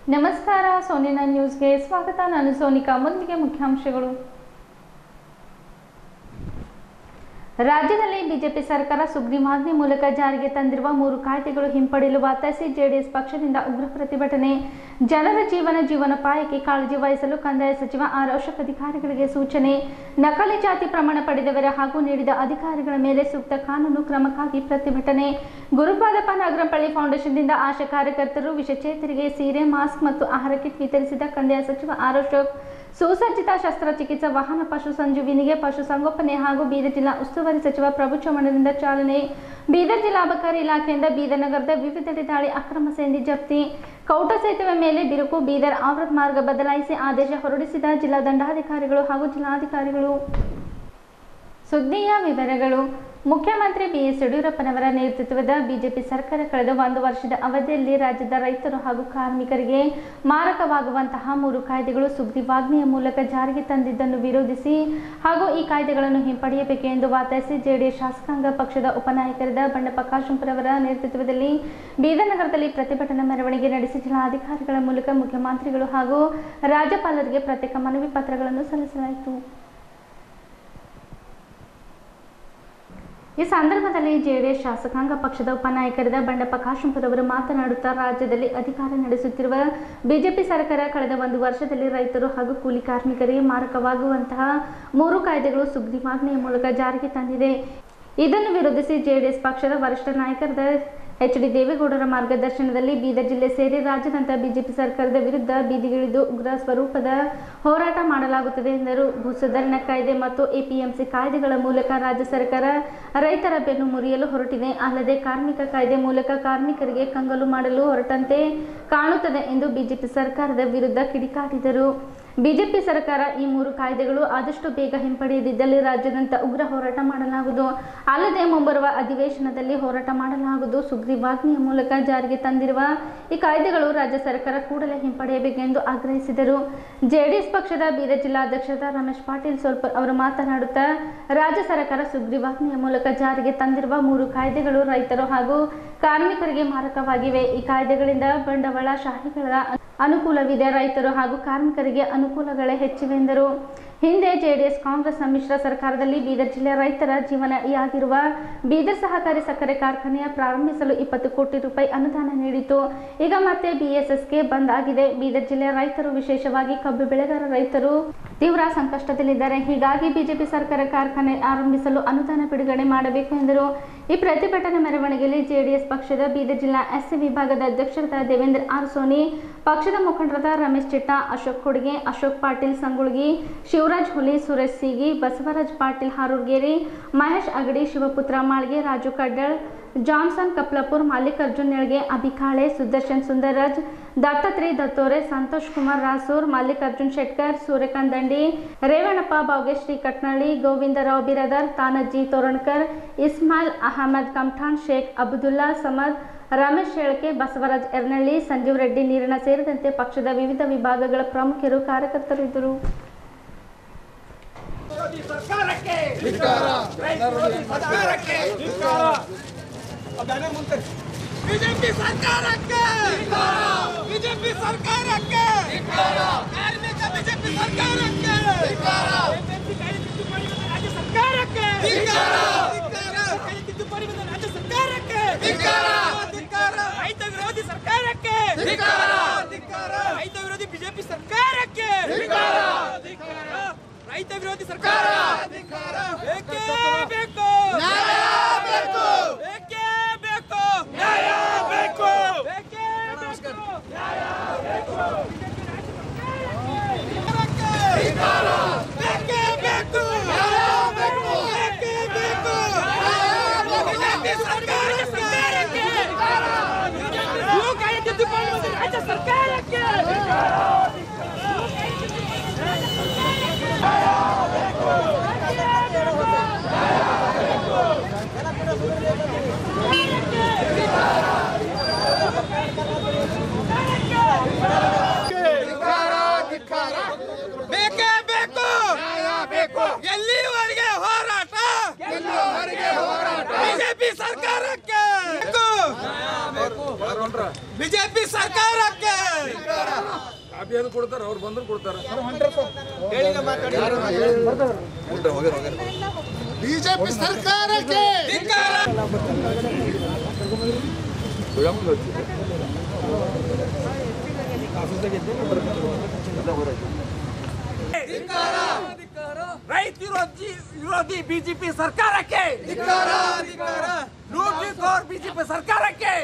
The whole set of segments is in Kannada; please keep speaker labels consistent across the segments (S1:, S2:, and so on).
S1: ನಮಸ್ಕಾರ ಸೋನಿನ ನ್ಯೂಸ್ಗೆ ಸ್ವಾಗತ ನಾನು ಸೋನಿಕಾ ಮೊದಲಿಗೆ ಮುಖ್ಯಾಂಶಗಳು ರಾಜ್ಯದಲ್ಲಿ ಬಿಜೆಪಿ ಸರ್ಕಾರ ಸುಗ್ರೀವಾಜ್ಞೆ ಮೂಲಕ ಜಾರಿಗೆ ತಂದಿರುವ ಮೂರು ಕಾಯ್ದೆಗಳು ಹಿಂಪಡೆಯಲು ಒತ್ತಾಯಿಸಿ ಜೆಡಿಎಸ್ ಪಕ್ಷದಿಂದ ಉಗ್ರ ಪ್ರತಿಭಟನೆ ಜನರ ಜೀವನ ಜೀವನೋಪಾಯಕ್ಕೆ ಕಾಳಜಿ ವಹಿಸಲು ಕಂದಾಯ ಸಚಿವ ಆರ್ ಅಶೋಕ್ ಅಧಿಕಾರಿಗಳಿಗೆ ಸೂಚನೆ ನಕಲಿ ಜಾತಿ ಪ್ರಮಾಣ ಪಡೆದವರ ಹಾಗೂ ನೀಡಿದ ಅಧಿಕಾರಿಗಳ ಮೇಲೆ ಸೂಕ್ತ ಕಾನೂನು ಕ್ರಮಕ್ಕಾಗಿ ಪ್ರತಿಭಟನೆ ಗುರುಪಾದಪ್ಪ ನಾಗರಂಪಳ್ಳಿ ಫೌಂಡೇಶನ್ದಿಂದ ಆಶಾ ಕಾರ್ಯಕರ್ತರು ವಿಷಚೇತರಿಗೆ ಸೀರೆ ಮಾಸ್ಕ್ ಮತ್ತು ಆಹಾರ ಕಿಟ್ ವಿತರಿಸಿದ ಕಂದಾಯ ಸಚಿವ ಆರ್ ಅಶೋಕ್ ಸುಸಜ್ಜಿತ ಶಸ್ತ್ರಚಿಕಿತ್ಸಾ ವಾಹನ ಪಶು ಸಂಜೀವಿನಿಗೆ ಪಶುಸಂಗೋಪನೆ ಹಾಗೂ ಬೀದರ್ ಜಿಲ್ಲಾ ಉಸ್ತುವಾರಿ ಸಚಿವ ಪ್ರಭು ಚವ್ಹಾಣರಿಂದ ಚಾಲನೆ ಬೀದರ್ ಜಿಲ್ಲಾ ಅಬಕಾರಿ ಇಲಾಖೆಯಿಂದ ಬೀದರ್ ನಗರದ ವಿವಿಧೆಡೆ ದಾಳಿ ಅಕ್ರಮ ಸೇಂದಿ ಜಪ್ತಿ ಕೌಟ ಸೇತುವೆ ಮೇಲೆ ಬಿರುಕು ಬೀದರ್ ಆವ್ರತ್ ಮಾರ್ಗ ಬದಲಾಯಿಸಿ ಆದೇಶ ಹೊರಡಿಸಿದ ಜಿಲ್ಲಾ ದಂಡಾಧಿಕಾರಿಗಳು ಹಾಗೂ ಜಿಲ್ಲಾಧಿಕಾರಿಗಳು ಸುದ್ದಿಯ ವಿವರಗಳು ಮುಖ್ಯಮಂತ್ರಿ ಬಿಎಸ್ ಯಡಿಯೂರಪ್ಪನವರ ನೇತೃತ್ವದ ಬಿಜೆಪಿ ಸರ್ಕಾರ ಕಳೆದ ಒಂದು ವರ್ಷದ ಅವಧಿಯಲ್ಲಿ ರಾಜ್ಯದ ರೈತರು ಹಾಗೂ ಕಾರ್ಮಿಕರಿಗೆ ಮಾರಕವಾಗುವಂತಹ ಮೂರು ಕಾಯ್ದೆಗಳು ಸುಗ್ರೀವಾಜ್ಞೆಯ ಮೂಲಕ ಜಾರಿಗೆ ತಂದಿದ್ದನ್ನು ವಿರೋಧಿಸಿ ಹಾಗೂ ಈ ಕಾಯ್ದೆಗಳನ್ನು ಹಿಂಪಡೆಯಬೇಕು ಎಂದು ಒತ್ತಾಯಿಸಿ ಜೆಡಿಎಸ್ ಶಾಸಕಾಂಗ ಪಕ್ಷದ ಉಪನಾಯಕರಾದ ಬಂಡಪ್ಪ ಕಾಶಂಪುರವರ ನೇತೃತ್ವದಲ್ಲಿ ಬೀದರ್ ನಗರದಲ್ಲಿ ಪ್ರತಿಭಟನಾ ಮೆರವಣಿಗೆ ನಡೆಸಿ ಜಿಲ್ಲಾಧಿಕಾರಿಗಳ ಮೂಲಕ ಮುಖ್ಯಮಂತ್ರಿಗಳು ಹಾಗೂ ರಾಜ್ಯಪಾಲರಿಗೆ ಪ್ರತ್ಯೇಕ ಮನವಿ ಪತ್ರಗಳನ್ನು ಸಲ್ಲಿಸಲಾಯಿತು ಈ ಸಂದರ್ಭದಲ್ಲಿ ಜೆಡಿಎಸ್ ಶಾಸಕಾಂಗ ಪಕ್ಷದ ಉಪನಾಯಕರಾದ ಬಂಡಪ್ಪ ಕಾಶಂಪುರವರು ಮಾತನಾಡುತ್ತಾ ರಾಜ್ಯದಲ್ಲಿ ಅಧಿಕಾರ ನಡೆಸುತ್ತಿರುವ ಬಿಜೆಪಿ ಸರ್ಕಾರ ಕಳೆದ ಒಂದು ವರ್ಷದಲ್ಲಿ ರೈತರು ಹಾಗೂ ಕೂಲಿ ಕಾರ್ಮಿಕರಿಗೆ ಮಾರಕವಾಗುವಂತಹ ಮೂರು ಕಾಯ್ದೆಗಳು ಸುಗ್ರೀವಾಜ್ಞೆಯ ಮೂಲಕ ಜಾರಿಗೆ ತಂದಿದೆ ಇದನ್ನು ವಿರೋಧಿಸಿ ಜೆಡಿಎಸ್ ಪಕ್ಷದ ವರಿಷ್ಠ ನಾಯಕರಾದ ಎಚ್ ಡಿ ದೇವೇಗೌಡರ ಮಾರ್ಗದರ್ಶನದಲ್ಲಿ ಬೀದರ್ ಜಿಲ್ಲೆ ಸೇರಿ ರಾಜ್ಯಾದ್ಯಂತ ಬಿಜೆಪಿ ಸರ್ಕಾರದ ವಿರುದ್ಧ ಬೀದಿಗಿಳಿದು ಉಗ್ರ ಸ್ವರೂಪದ ಹೋರಾಟ ಮಾಡಲಾಗುತ್ತದೆ ಎಂದರು ಭೂ ಸುಧಾರಣಾ ಕಾಯ್ದೆ ಮತ್ತು ಎಪಿಎಂಸಿ ಕಾಯ್ದೆಗಳ ಮೂಲಕ ರಾಜ್ಯ ಸರ್ಕಾರ ರೈತರ ಬೆನ್ನು ಮುರಿಯಲು ಹೊರಟಿದೆ ಅಲ್ಲದೆ ಕಾರ್ಮಿಕ ಕಾಯ್ದೆ ಮೂಲಕ ಕಾರ್ಮಿಕರಿಗೆ ಕಂಗಲು ಮಾಡಲು ಹೊರಟಂತೆ ಕಾಣುತ್ತದೆ ಎಂದು ಬಿಜೆಪಿ ಸರ್ಕಾರದ ವಿರುದ್ಧ ಕಿಡಿಕಾರಿದರು ಬಿಜೆಪಿ ಸರ್ಕಾರ ಈ ಮೂರು ಕಾಯ್ದೆಗಳು ಆದಷ್ಟು ಬೇಗ ಹಿಂಪಡೆಯದಿದ್ದಲ್ಲಿ ರಾಜ್ಯಾದ್ಯಂತ ಉಗ್ರ ಹೋರಾಟ ಮಾಡಲಾಗುವುದು ಅಲ್ಲದೆ ಮುಂಬರುವ ಅಧಿವೇಶನದಲ್ಲಿ ಹೋರಾಟ ಮಾಡಲಾಗುವುದು ಸುಗ್ರೀವಾಜ್ಞೆಯ ಮೂಲಕ ಜಾರಿಗೆ ತಂದಿರುವ ಈ ಕಾಯ್ದೆಗಳು ರಾಜ್ಯ ಸರ್ಕಾರ ಕೂಡಲೇ ಹಿಂಪಡೆಯಬೇಕೆಂದು ಆಗ್ರಹಿಸಿದರು ಜೆಡಿಎಸ್ ಪಕ್ಷದ ಬೀದರ್ ಜಿಲ್ಲಾಧ್ಯಕ್ಷರಾದ ರಮೇಶ್ ಪಾಟೀಲ್ ಸ್ವಲ್ಪ ಅವರು ಮಾತನಾಡುತ್ತಾ ರಾಜ್ಯ ಸರ್ಕಾರ ಸುಗ್ರೀವಾಜ್ಞೆಯ ಮೂಲಕ ಜಾರಿಗೆ ತಂದಿರುವ ಮೂರು ಕಾಯ್ದೆಗಳು ರೈತರು ಹಾಗೂ ಕಾರ್ಮಿಕರಿಗೆ ಮಾರಕವಾಗಿವೆ ಈ ಕಾಯ್ದೆಗಳಿಂದ ಬಂಡವಾಳ ಶಾಹಿಗಳ ಅನುಕೂಲವಿದೆ ರೈತರು ಹಾಗೂ ಕಾರ್ಮಿಕರಿಗೆ ಅನುಕೂಲಗಳೇ ಹೆಚ್ಚಿವೆಂದರು ಹಿಂದೆ ಜೆಡಿಎಸ್ ಕಾಂಗ್ರೆಸ್ ಸಮ್ಮಿಶ್ರ ಸರ್ಕಾರದಲ್ಲಿ ಬೀದರ್ ಜಿಲ್ಲೆ ರೈತರ ಜೀವನಯಾಗಿರುವ ಬೀದರ್ ಸಹಕಾರಿ ಸಕ್ಕರೆ ಕಾರ್ಖಾನೆಯ ಪ್ರಾರಂಭಿಸಲು ಇಪ್ಪತ್ತು ಕೋಟಿ ರೂಪಾಯಿ ಅನುದಾನ ನೀಡಿತು ಈಗ ಮತ್ತೆ ಬಿಎಸ್ಎಸ್ಗೆ ಬಂದ್ ಆಗಿದೆ ಬೀದರ್ ಜಿಲ್ಲೆಯ ರೈತರು ವಿಶೇಷವಾಗಿ ಕಬ್ಬು ಬೆಳೆಗಾರ ರೈತರು ತೀವ್ರ ಸಂಕಷ್ಟದಲ್ಲಿದ್ದಾರೆ ಹೀಗಾಗಿ ಬಿಜೆಪಿ ಸರ್ಕಾರ ಕಾರ್ಖಾನೆ ಆರಂಭಿಸಲು ಅನುದಾನ ಬಿಡುಗಡೆ ಮಾಡಬೇಕು ಎಂದರು ಈ ಪ್ರತಿಭಟನಾ ಮೆರವಣಿಗೆಯಲ್ಲಿ ಜೆಡಿಎಸ್ ಪಕ್ಷದ ಬೀದರ್ ಜಿಲ್ಲಾ ಎಸ್ಸಿ ವಿಭಾಗದ ಅಧ್ಯಕ್ಷರಾದ ದೇವೇಂದ್ರ ಆರ್ ಸೋನಿ ಪಕ್ಷದ ಮುಖಂಡರಾದ ರಮೇಶ್ ಚಿಟ್ಟಾ ಅಶೋಕ್ ಹುಡುಗೆ ಅಶೋಕ್ ಪಾಟೀಲ್ ಸಂಗುಳ್ಗಿ ಶಿವರಾಜ್ ಹುಲಿ ಸುರೇಶ್ ಸಿಗಿ ಬಸವರಾಜ್ ಪಾಟೀಲ್ ಹಾರೂರ್ಗೇರಿ ಮಹೇಶ್ ಅಗಡಿ ಶಿವಪುತ್ರ ಮಾಳ್ಗೆ ರಾಜು ಕಡ್ಡಳ್ ಜಾನ್ಸನ್ ಕಪ್ಲಪುರ್ ಮಲ್ಲಿಕಾರ್ಜುನ್ ನೆಳ್ಗೆ ಅಭಿಕಾಳೆ ಸುದರ್ಶನ್ ಸುಂದರರಾಜ್ ದತ್ತಾತ್ರಿ ದತ್ತೋರೆ ಸಂತೋಷ್ ಕುಮಾರ್ ರಾಸೂರ್ ಮಲ್ಲಿಕಾರ್ಜುನ್ ಶೆಟ್ಕರ್ ಸೂರ್ಯಕಾಂತ್ ದಂಡಿ ರೇವಣಪ್ಪ ಬಾವ್ಗೆ ಶ್ರೀ ಕಟ್ನಳ್ಳಿ ಗೋವಿಂದರಾವ್ ಬಿರದರ್ ತಾನಜ್ಜಿ ತೋರಣಕರ್ ಇಸ್ಮಾಯಿಲ್ ಅಹಮದ್ ಕಮ್ಠಾನ್ ಶೇಖ್ ಅಬ್ದುಲ್ಲಾ ಸಮದ್ ರಮೇಶ್ ಶೇಳ್ಕೆ ಬಸವರಾಜ್ ಎರ್ನಳ್ಳಿ ಸಂಜೀವ್ ರೆಡ್ಡಿ ನೀರಣ ಸೇರಿದಂತೆ ಪಕ್ಷದ ವಿವಿಧ ವಿಭಾಗಗಳ ಪ್ರಮುಖರು ಕಾರ್ಯಕರ್ತರು ಇದ್ದರು
S2: ವಿರೋಧಿ ಸರ್ಕಾರಕ್ಕೆ
S3: ಧಿಕ್ಕಾರ.
S2: ರೈತ ವಿರೋಧಿ ಸರ್ಕಾರಕ್ಕೆ ಅದಾನೆ ಮುಂದೆ ಬಿಜೆಪಿ ಸರ್ಕಾರಕ್ಕೆ ಬಿಜೆಪಿ ಸರ್ಕಾರಕ್ಕೆ ಕಾರ್ಮಿಕ ಬಿಜೆಪಿ ಸರ್ಕಾರಕ್ಕೆ ಬಿಜೆಪಿ ಕಾಯ್ದೆ ತಿದ್ದುಪಡಿ ಬಂದ ರಾಜ್ಯ ಸರ್ಕಾರಕ್ಕೆ ಕಾಯ್ದೆ ತಿದ್ದುಪಡಿ ಬಂದ ರಾಜ್ಯ ಸರ್ಕಾರಕ್ಕೆ ರೈತ ವಿರೋಧಿ ಸರ್ಕಾರಕ್ಕೆ ರೈತ ವಿರೋಧಿ ಬಿಜೆಪಿ ಸರ್ಕಾರಕ್ಕೆ ರೈತ ವಿರೋಧಿ ಸರ್ಕಾರ ಬೇಕೇ ಬೇಕು ಬೇಕೇ ಬೇಕು ನ್ಯಾಯ ಬೇಕು ಬೇಕೇ ಬೇಕು ನ್ಯಾಯ ಬೇಕು ಬೇಕೇ ಬೇಕು ಬೇಕೇ ಬೇಕು ಬಿಜೆಪಿ ಸರ್ಕಾರಕ್ಕೆ ಭೂ ಕಾಯ್ದೆ ತಿದ್ದುಪಡಿ ಬಂದ ರಾಜ್ಯ ಸರ್ಕಾರಕ್ಕೆ
S3: ಧಿಕ್ಕಾರ, ಧಿಕ್ಕಾರ.
S2: ಬೇಕೇ ಬೇಕು
S3: ನ್ಯಾಯ ಬೇಕು
S2: ಎಲ್ಲಿವರೆಗೆ ಹೋರಾಟ
S3: ಎಲ್ಲಿಯವರೆಗೆ ಹೋರಾಟ
S2: ಬಿಜೆಪಿ ಸರ್ಕಾರಕ್ಕೆ ಬೇಕು ಬಿಜೆಪಿ ಸರ್ಕಾರಕ್ಕೆ
S4: ಅಭಿಯಾನ ಕೊಡ್ತಾರೆ ಅವ್ರು ಬಂದ್ರು ಕೊಡ್ತಾರೆ
S3: ಬಿಜೆಪಿ ಸರ್ಕಾರಕ್ಕೆ
S2: ಧಿಕ್ಕಾರ ರೈತ ವಿರೋಧಿ ವಿರೋಧಿ ಬಿಜೆಪಿ ಸರ್ಕಾರಕ್ಕೆ ಲೂಟಿ ಕೋರ್ ಬಿಜೆಪಿ ಸರ್ಕಾರಕ್ಕೆ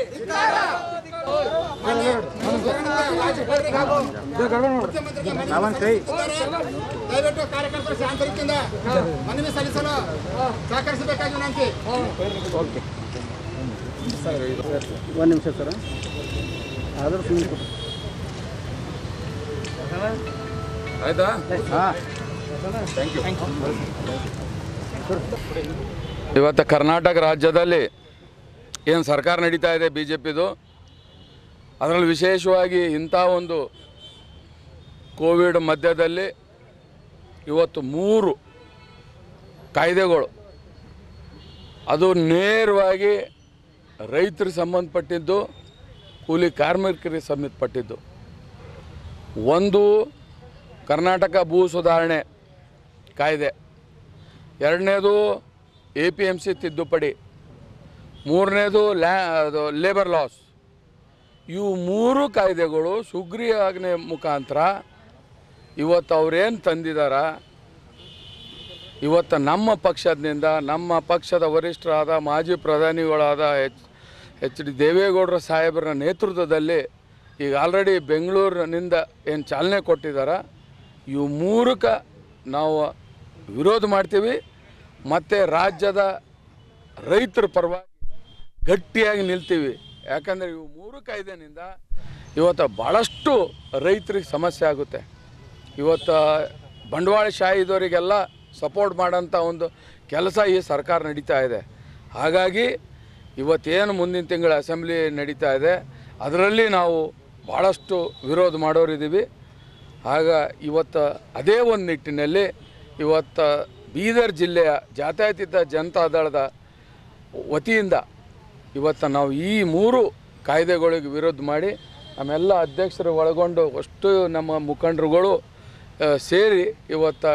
S3: ದಯವಿಟ್ಟು ಕಾರ್ಯಕರ್ತರು ಶಾಂತರಿಕೆಯಿಂದ ಮನವಿ ಸಲ್ಲಿಸಲು ಸಹಕರಿಸಬೇಕಾಗಿ ವಿನಂತಿ
S5: ಒಂದು ನಿಮಿಷ ಸರ್ ಆದರೂ ಸುಮ್ಮನೆ ಕೊಡಿ
S4: ಆಯ್ತಾ ಇವತ್ತು ಕರ್ನಾಟಕ ರಾಜ್ಯದಲ್ಲಿ ಏನು ಸರ್ಕಾರ ನಡೀತಾ ಇದೆ ಬಿ ಜೆ ಪಿದು ಅದರಲ್ಲಿ ವಿಶೇಷವಾಗಿ ಇಂಥ ಒಂದು ಕೋವಿಡ್ ಮಧ್ಯದಲ್ಲಿ ಇವತ್ತು ಮೂರು ಕಾಯ್ದೆಗಳು ಅದು ನೇರವಾಗಿ ರೈತರಿಗೆ ಸಂಬಂಧಪಟ್ಟಿದ್ದು ಕೂಲಿ ಕಾರ್ಮಿಕರಿಗೆ ಸಂಬಂಧಪಟ್ಟಿದ್ದು ಒಂದು ಕರ್ನಾಟಕ ಭೂ ಸುಧಾರಣೆ ಕಾಯ್ದೆ ಎರಡನೇದು ಎ ಪಿ ಎಮ್ ಸಿ ತಿದ್ದುಪಡಿ ಮೂರನೇದು ಲ್ಯಾ ಅದು ಲೇಬರ್ ಲಾಸ್ ಇವು ಮೂರು ಕಾಯ್ದೆಗಳು ಸುಗ್ರೀವಾಜ್ಞೆ ಮುಖಾಂತರ ಇವತ್ತು ಅವ್ರೇನು ತಂದಿದಾರ ಇವತ್ತು ನಮ್ಮ ಪಕ್ಷದಿಂದ ನಮ್ಮ ಪಕ್ಷದ ವರಿಷ್ಠರಾದ ಮಾಜಿ ಪ್ರಧಾನಿಗಳಾದ ಎಚ್ ಎಚ್ ಡಿ ದೇವೇಗೌಡರ ಸಾಹೇಬರ ನೇತೃತ್ವದಲ್ಲಿ ಈಗ ಆಲ್ರೆಡಿ ಬೆಂಗಳೂರಿನಿಂದ ಏನು ಚಾಲನೆ ಕೊಟ್ಟಿದ್ದಾರೆ ಇವು ಮೂರಕ್ಕ ನಾವು ವಿರೋಧ ಮಾಡ್ತೀವಿ ಮತ್ತು ರಾಜ್ಯದ ರೈತರ ಪರವಾಗಿ ಗಟ್ಟಿಯಾಗಿ ನಿಲ್ತೀವಿ ಯಾಕಂದರೆ ಇವು ಮೂರು ಕಾಯ್ದೆನಿಂದ ಇವತ್ತು ಭಾಳಷ್ಟು ರೈತರಿಗೆ ಸಮಸ್ಯೆ ಆಗುತ್ತೆ ಇವತ್ತು ಬಂಡವಾಳಶಾಹಿದವರಿಗೆಲ್ಲ ಸಪೋರ್ಟ್ ಮಾಡೋಂಥ ಒಂದು ಕೆಲಸ ಈ ಸರ್ಕಾರ ನಡೀತಾ ಇದೆ ಹಾಗಾಗಿ ಇವತ್ತೇನು ಮುಂದಿನ ತಿಂಗಳ ಅಸೆಂಬ್ಲಿ ನಡೀತಾ ಇದೆ ಅದರಲ್ಲಿ ನಾವು ಭಾಳಷ್ಟು ವಿರೋಧ ಮಾಡೋರಿದ್ದೀವಿ ಆಗ ಇವತ್ತು ಅದೇ ಒಂದು ನಿಟ್ಟಿನಲ್ಲಿ ಇವತ್ತು ಬೀದರ್ ಜಿಲ್ಲೆಯ ಜಾತ್ಯತೀತ ಜನತಾದಳದ ವತಿಯಿಂದ ಇವತ್ತು ನಾವು ಈ ಮೂರು ಕಾಯ್ದೆಗಳಿಗೆ ವಿರೋಧ ಮಾಡಿ ನಮ್ಮೆಲ್ಲ ಅಧ್ಯಕ್ಷರು ಒಳಗೊಂಡು ಅಷ್ಟು ನಮ್ಮ ಮುಖಂಡರುಗಳು ಆ, ಸೇರಿ ಇವತ್ತು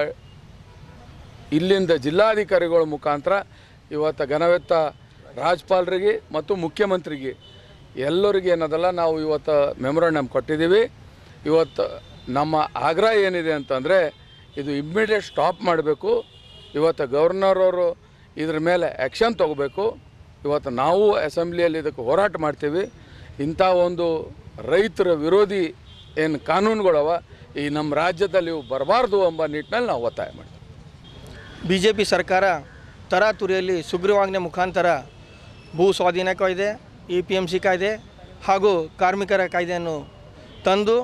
S4: ಇಲ್ಲಿಂದ ಜಿಲ್ಲಾಧಿಕಾರಿಗಳ ಮುಖಾಂತರ ಇವತ್ತು ಘನವೆತ್ತ ರಾಜ್ಪಾಲರಿಗೆ ಮತ್ತು ಮುಖ್ಯಮಂತ್ರಿಗೆ ಎಲ್ಲರಿಗೆ ಏನದಲ್ಲ ನಾವು ಇವತ್ತು ಮೆಮೊರಂಡಮ್ ಕೊಟ್ಟಿದ್ದೀವಿ ಇವತ್ತು ನಮ್ಮ ಆಗ್ರಹ ಏನಿದೆ ಅಂತಂದರೆ ಇದು ಇಮ್ಮಿಡಿಯೇಟ್ ಸ್ಟಾಪ್ ಮಾಡಬೇಕು ಇವತ್ತು ಗವರ್ನರ್ ಅವರು ಇದ್ರ ಮೇಲೆ ಆ್ಯಕ್ಷನ್ ತೊಗೋಬೇಕು ಇವತ್ತು ನಾವು ಅಸೆಂಬ್ಲಿಯಲ್ಲಿ ಇದಕ್ಕೆ ಹೋರಾಟ ಮಾಡ್ತೀವಿ ಇಂಥ ಒಂದು ರೈತರ ವಿರೋಧಿ ಏನು ಕಾನೂನುಗಳವ ಈ ನಮ್ಮ ರಾಜ್ಯದಲ್ಲಿ ಇವು ಬರಬಾರ್ದು ಎಂಬ ನಿಟ್ಟಿನಲ್ಲಿ ನಾವು ಒತ್ತಾಯ ಮಾಡ್ತೀವಿ
S5: ಬಿ ಜೆ ಪಿ ಸರ್ಕಾರ ತರಾತುರಿಯಲ್ಲಿ ಸುಗ್ರೀವಾಜ್ಞೆ ಮುಖಾಂತರ ಭೂ ಸ್ವಾಧೀನ ಕಾಯ್ದೆ ಇ ಪಿ ಎಮ್ ಸಿ ಕಾಯ್ದೆ ಹಾಗೂ ಕಾರ್ಮಿಕರ ಕಾಯ್ದೆಯನ್ನು ತಂದು